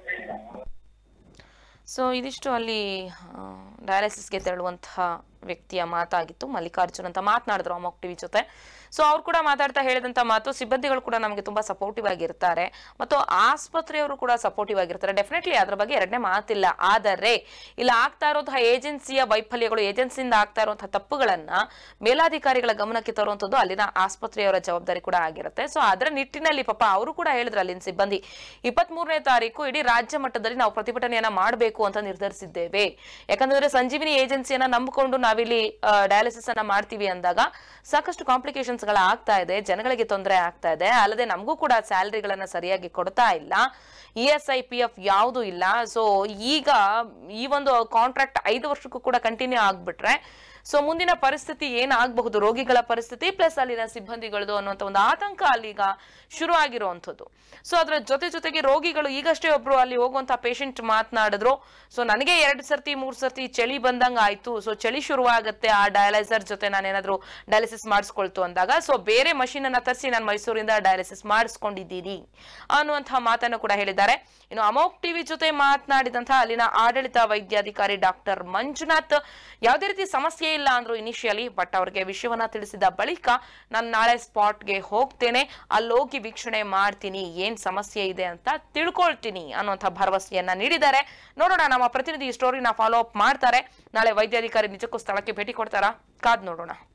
ಸೊ ಇದಿಷ್ಟು ಅಲ್ಲಿ ಡಯಾಲಿಸಿಸ್ಗೆ ತೆರಳುವಂತಹ ವ್ಯಕ್ತಿಯ ಮಾತಾಗಿತ್ತು ಮಲ್ಲಿಕಾರ್ಜುನ್ ಅಂತ ಮಾತನಾಡಿದ್ರು ಅಮೋಕ್ ಟಿವಿ ಜೊತೆ ಸೊ ಅವ್ರು ಕೂಡ ಮಾತಾಡ್ತಾ ಹೇಳಿದಂತ ಮಾತು ಸಿಬ್ಬಂದಿಗಳು ಕೂಡ ನಮಗೆ ತುಂಬಾ ಸಪೋರ್ಟಿವ್ ಆಗಿರ್ತಾರೆ ಮತ್ತು ಆಸ್ಪತ್ರೆಯವರು ಕೂಡ ಸಪೋರ್ಟಿವ್ ಆಗಿರ್ತಾರೆ ಡೆಫಿನೆಟ್ಲಿ ಅದ್ರ ಬಗ್ಗೆ ಎರಡನೇ ಮಾತಿಲ್ಲ ಆದರೆ ಇಲ್ಲಿ ಆಗ್ತಾ ಇರುವಂತಹ ಏಜೆನ್ಸಿಯ ವೈಫಲ್ಯಗಳು ಏಜೆನ್ಸಿಯಿಂದ ಆಗ್ತಾ ಇರುವಂತಹ ತಪ್ಪುಗಳನ್ನ ಮೇಲಾಧಿಕಾರಿಗಳ ಗಮನಕ್ಕೆ ತರುವಂಥದ್ದು ಅಲ್ಲಿನ ಆಸ್ಪತ್ರೆಯವರ ಜವಾಬ್ದಾರಿ ಕೂಡ ಆಗಿರುತ್ತೆ ಸೊ ಅದರ ನಿಟ್ಟಿನಲ್ಲಿ ಪಾಪ ಅವರು ಕೂಡ ಹೇಳಿದ್ರು ಅಲ್ಲಿನ ಸಿಬ್ಬಂದಿ ಇಪ್ಪತ್ತ್ ಮೂರನೇ ತಾರೀಕು ಇಡೀ ರಾಜ್ಯ ಮಟ್ಟದಲ್ಲಿ ನಾವು ಪ್ರತಿಭಟನೆಯನ್ನ ಮಾಡಬೇಕು ಅಂತ ನಿರ್ಧರಿಸಿದ್ದೇವೆ ಯಾಕಂದ್ರೆ ಸಂಜೀವಿನಿ ಏಜೆನ್ಸಿಯನ್ನ ನಂಬಿಕೊಂಡು ನಾವಿಲ್ಲಿ ಡಯಾಲಿಸಿಸ್ ಅನ್ನ ಮಾಡ್ತೀವಿ ಅಂದಾಗ ಸಾಕಷ್ಟು ಕಾಂಪ್ಲಿಕೇಶನ್ಸ್ ಗಳ ಆಗ್ತಾ ಇದೆ ಜನಗಳಿಗೆ ತೊಂದರೆ ಆಗ್ತಾ ಇದೆ ಅಲ್ಲದೆ ನಮಗೂ ಕೂಡ ಸ್ಯಾಲರಿಗಳನ್ನ ಸರಿಯಾಗಿ ಕೊಡ್ತಾ ಇಲ್ಲ E S I P F ಯಾವುದು ಇಲ್ಲ ಸೊ ಈಗ ಈ ಒಂದು ಕಾಂಟ್ರಾಕ್ಟ್ ಐದು ವರ್ಷಕ್ಕೂ ಕೂಡ ಕಂಟಿನ್ಯೂ ಆಗ್ಬಿಟ್ರೆ ಸೊ ಮುಂದಿನ ಪರಿಸ್ಥಿತಿ ಏನಾಗಬಹುದು ರೋಗಿಗಳ ಪರಿಸ್ಥಿತಿ ಪ್ಲಸ್ ಅಲ್ಲಿನ ಸಿಬ್ಬಂದಿಗಳದು ಅನ್ನುವಂಥ ಒಂದು ಆತಂಕ ಅಲ್ಲಿಗ ಶುರು ಆಗಿರುವಂಥದ್ದು ಸೊ ಅದರ ಜೊತೆ ಜೊತೆಗೆ ರೋಗಿಗಳು ಈಗಷ್ಟೇ ಒಬ್ರು ಅಲ್ಲಿ ಹೋಗುವಂತ ಪೇಷಂಟ್ ಮಾತನಾಡಿದ್ರು ಸೊ ನನಗೆ ಎರಡು ಸರ್ತಿ ಮೂರು ಸರ್ತಿ ಚಳಿ ಬಂದಂಗ ಆಯ್ತು ಸೊ ಚಳಿ ಶುರುವಾಗುತ್ತೆ ಆ ಡಯಾಲೈಸರ್ ಜೊತೆ ನಾನೇನಾದ್ರೂ ಡಯಾಲಿಸಿಸ್ ಮಾಡಿಸ್ಕೊಳ್ತು ಅಂದಾಗ ಸೊ ಬೇರೆ ಮಷೀನ್ ಅನ್ನ ತರಿಸಿ ನಾನು ಮೈಸೂರಿಂದ ಡಯಾಲಿಸಿಸ್ ಮಾಡಿಸ್ಕೊಂಡಿದ್ದೀನಿ ಅನ್ನುವಂತಹ ಮಾತನ್ನು ಕೂಡ ಹೇಳಿದ್ದಾರೆ ಇನ್ನು ಅಮೋಕ್ ಟಿವಿ ಜೊತೆ ಮಾತನಾಡಿದಂತಹ ಅಲ್ಲಿನ ಆಡಳಿತ ವೈದ್ಯಾಧಿಕಾರಿ ಡಾಕ್ಟರ್ ಮಂಜುನಾಥ್ ಯಾವುದೇ ರೀತಿ ಸಮಸ್ಯೆ ಇಲ್ಲ ಅಂದ್ರು ಇನಿಷಿಯಲಿ ಬಟ್ ಅವ್ರಿಗೆ ವಿಷಯವನ್ನ ತಿಳಿಸಿದ ಬಳಿಕ ನಾನು ನಾಳೆ ಸ್ಪಾಟ್ಗೆ ಹೋಗ್ತೇನೆ ಅಲ್ಲಿ ಹೋಗಿ ವೀಕ್ಷಣೆ ಮಾಡ್ತೀನಿ ಏನ್ ಸಮಸ್ಯೆ ಇದೆ ಅಂತ ತಿಳ್ಕೊಳ್ತೀನಿ ಅನ್ನುವಂಥ ಭರವಸೆಯನ್ನ ನೀಡಿದ್ದಾರೆ ನೋಡೋಣ ನಮ್ಮ ಪ್ರತಿನಿಧಿ ಈ ಸ್ಟೋರಿನ ಫಾಲೋ ಅಪ್ ಮಾಡ್ತಾರೆ ನಾಳೆ ವೈದ್ಯಾಧಿಕಾರಿ ನಿಜಕ್ಕೂ ಸ್ಥಳಕ್ಕೆ ಭೇಟಿ ಕೊಡ್ತಾರಾ ಕಾದ್ ನೋಡೋಣ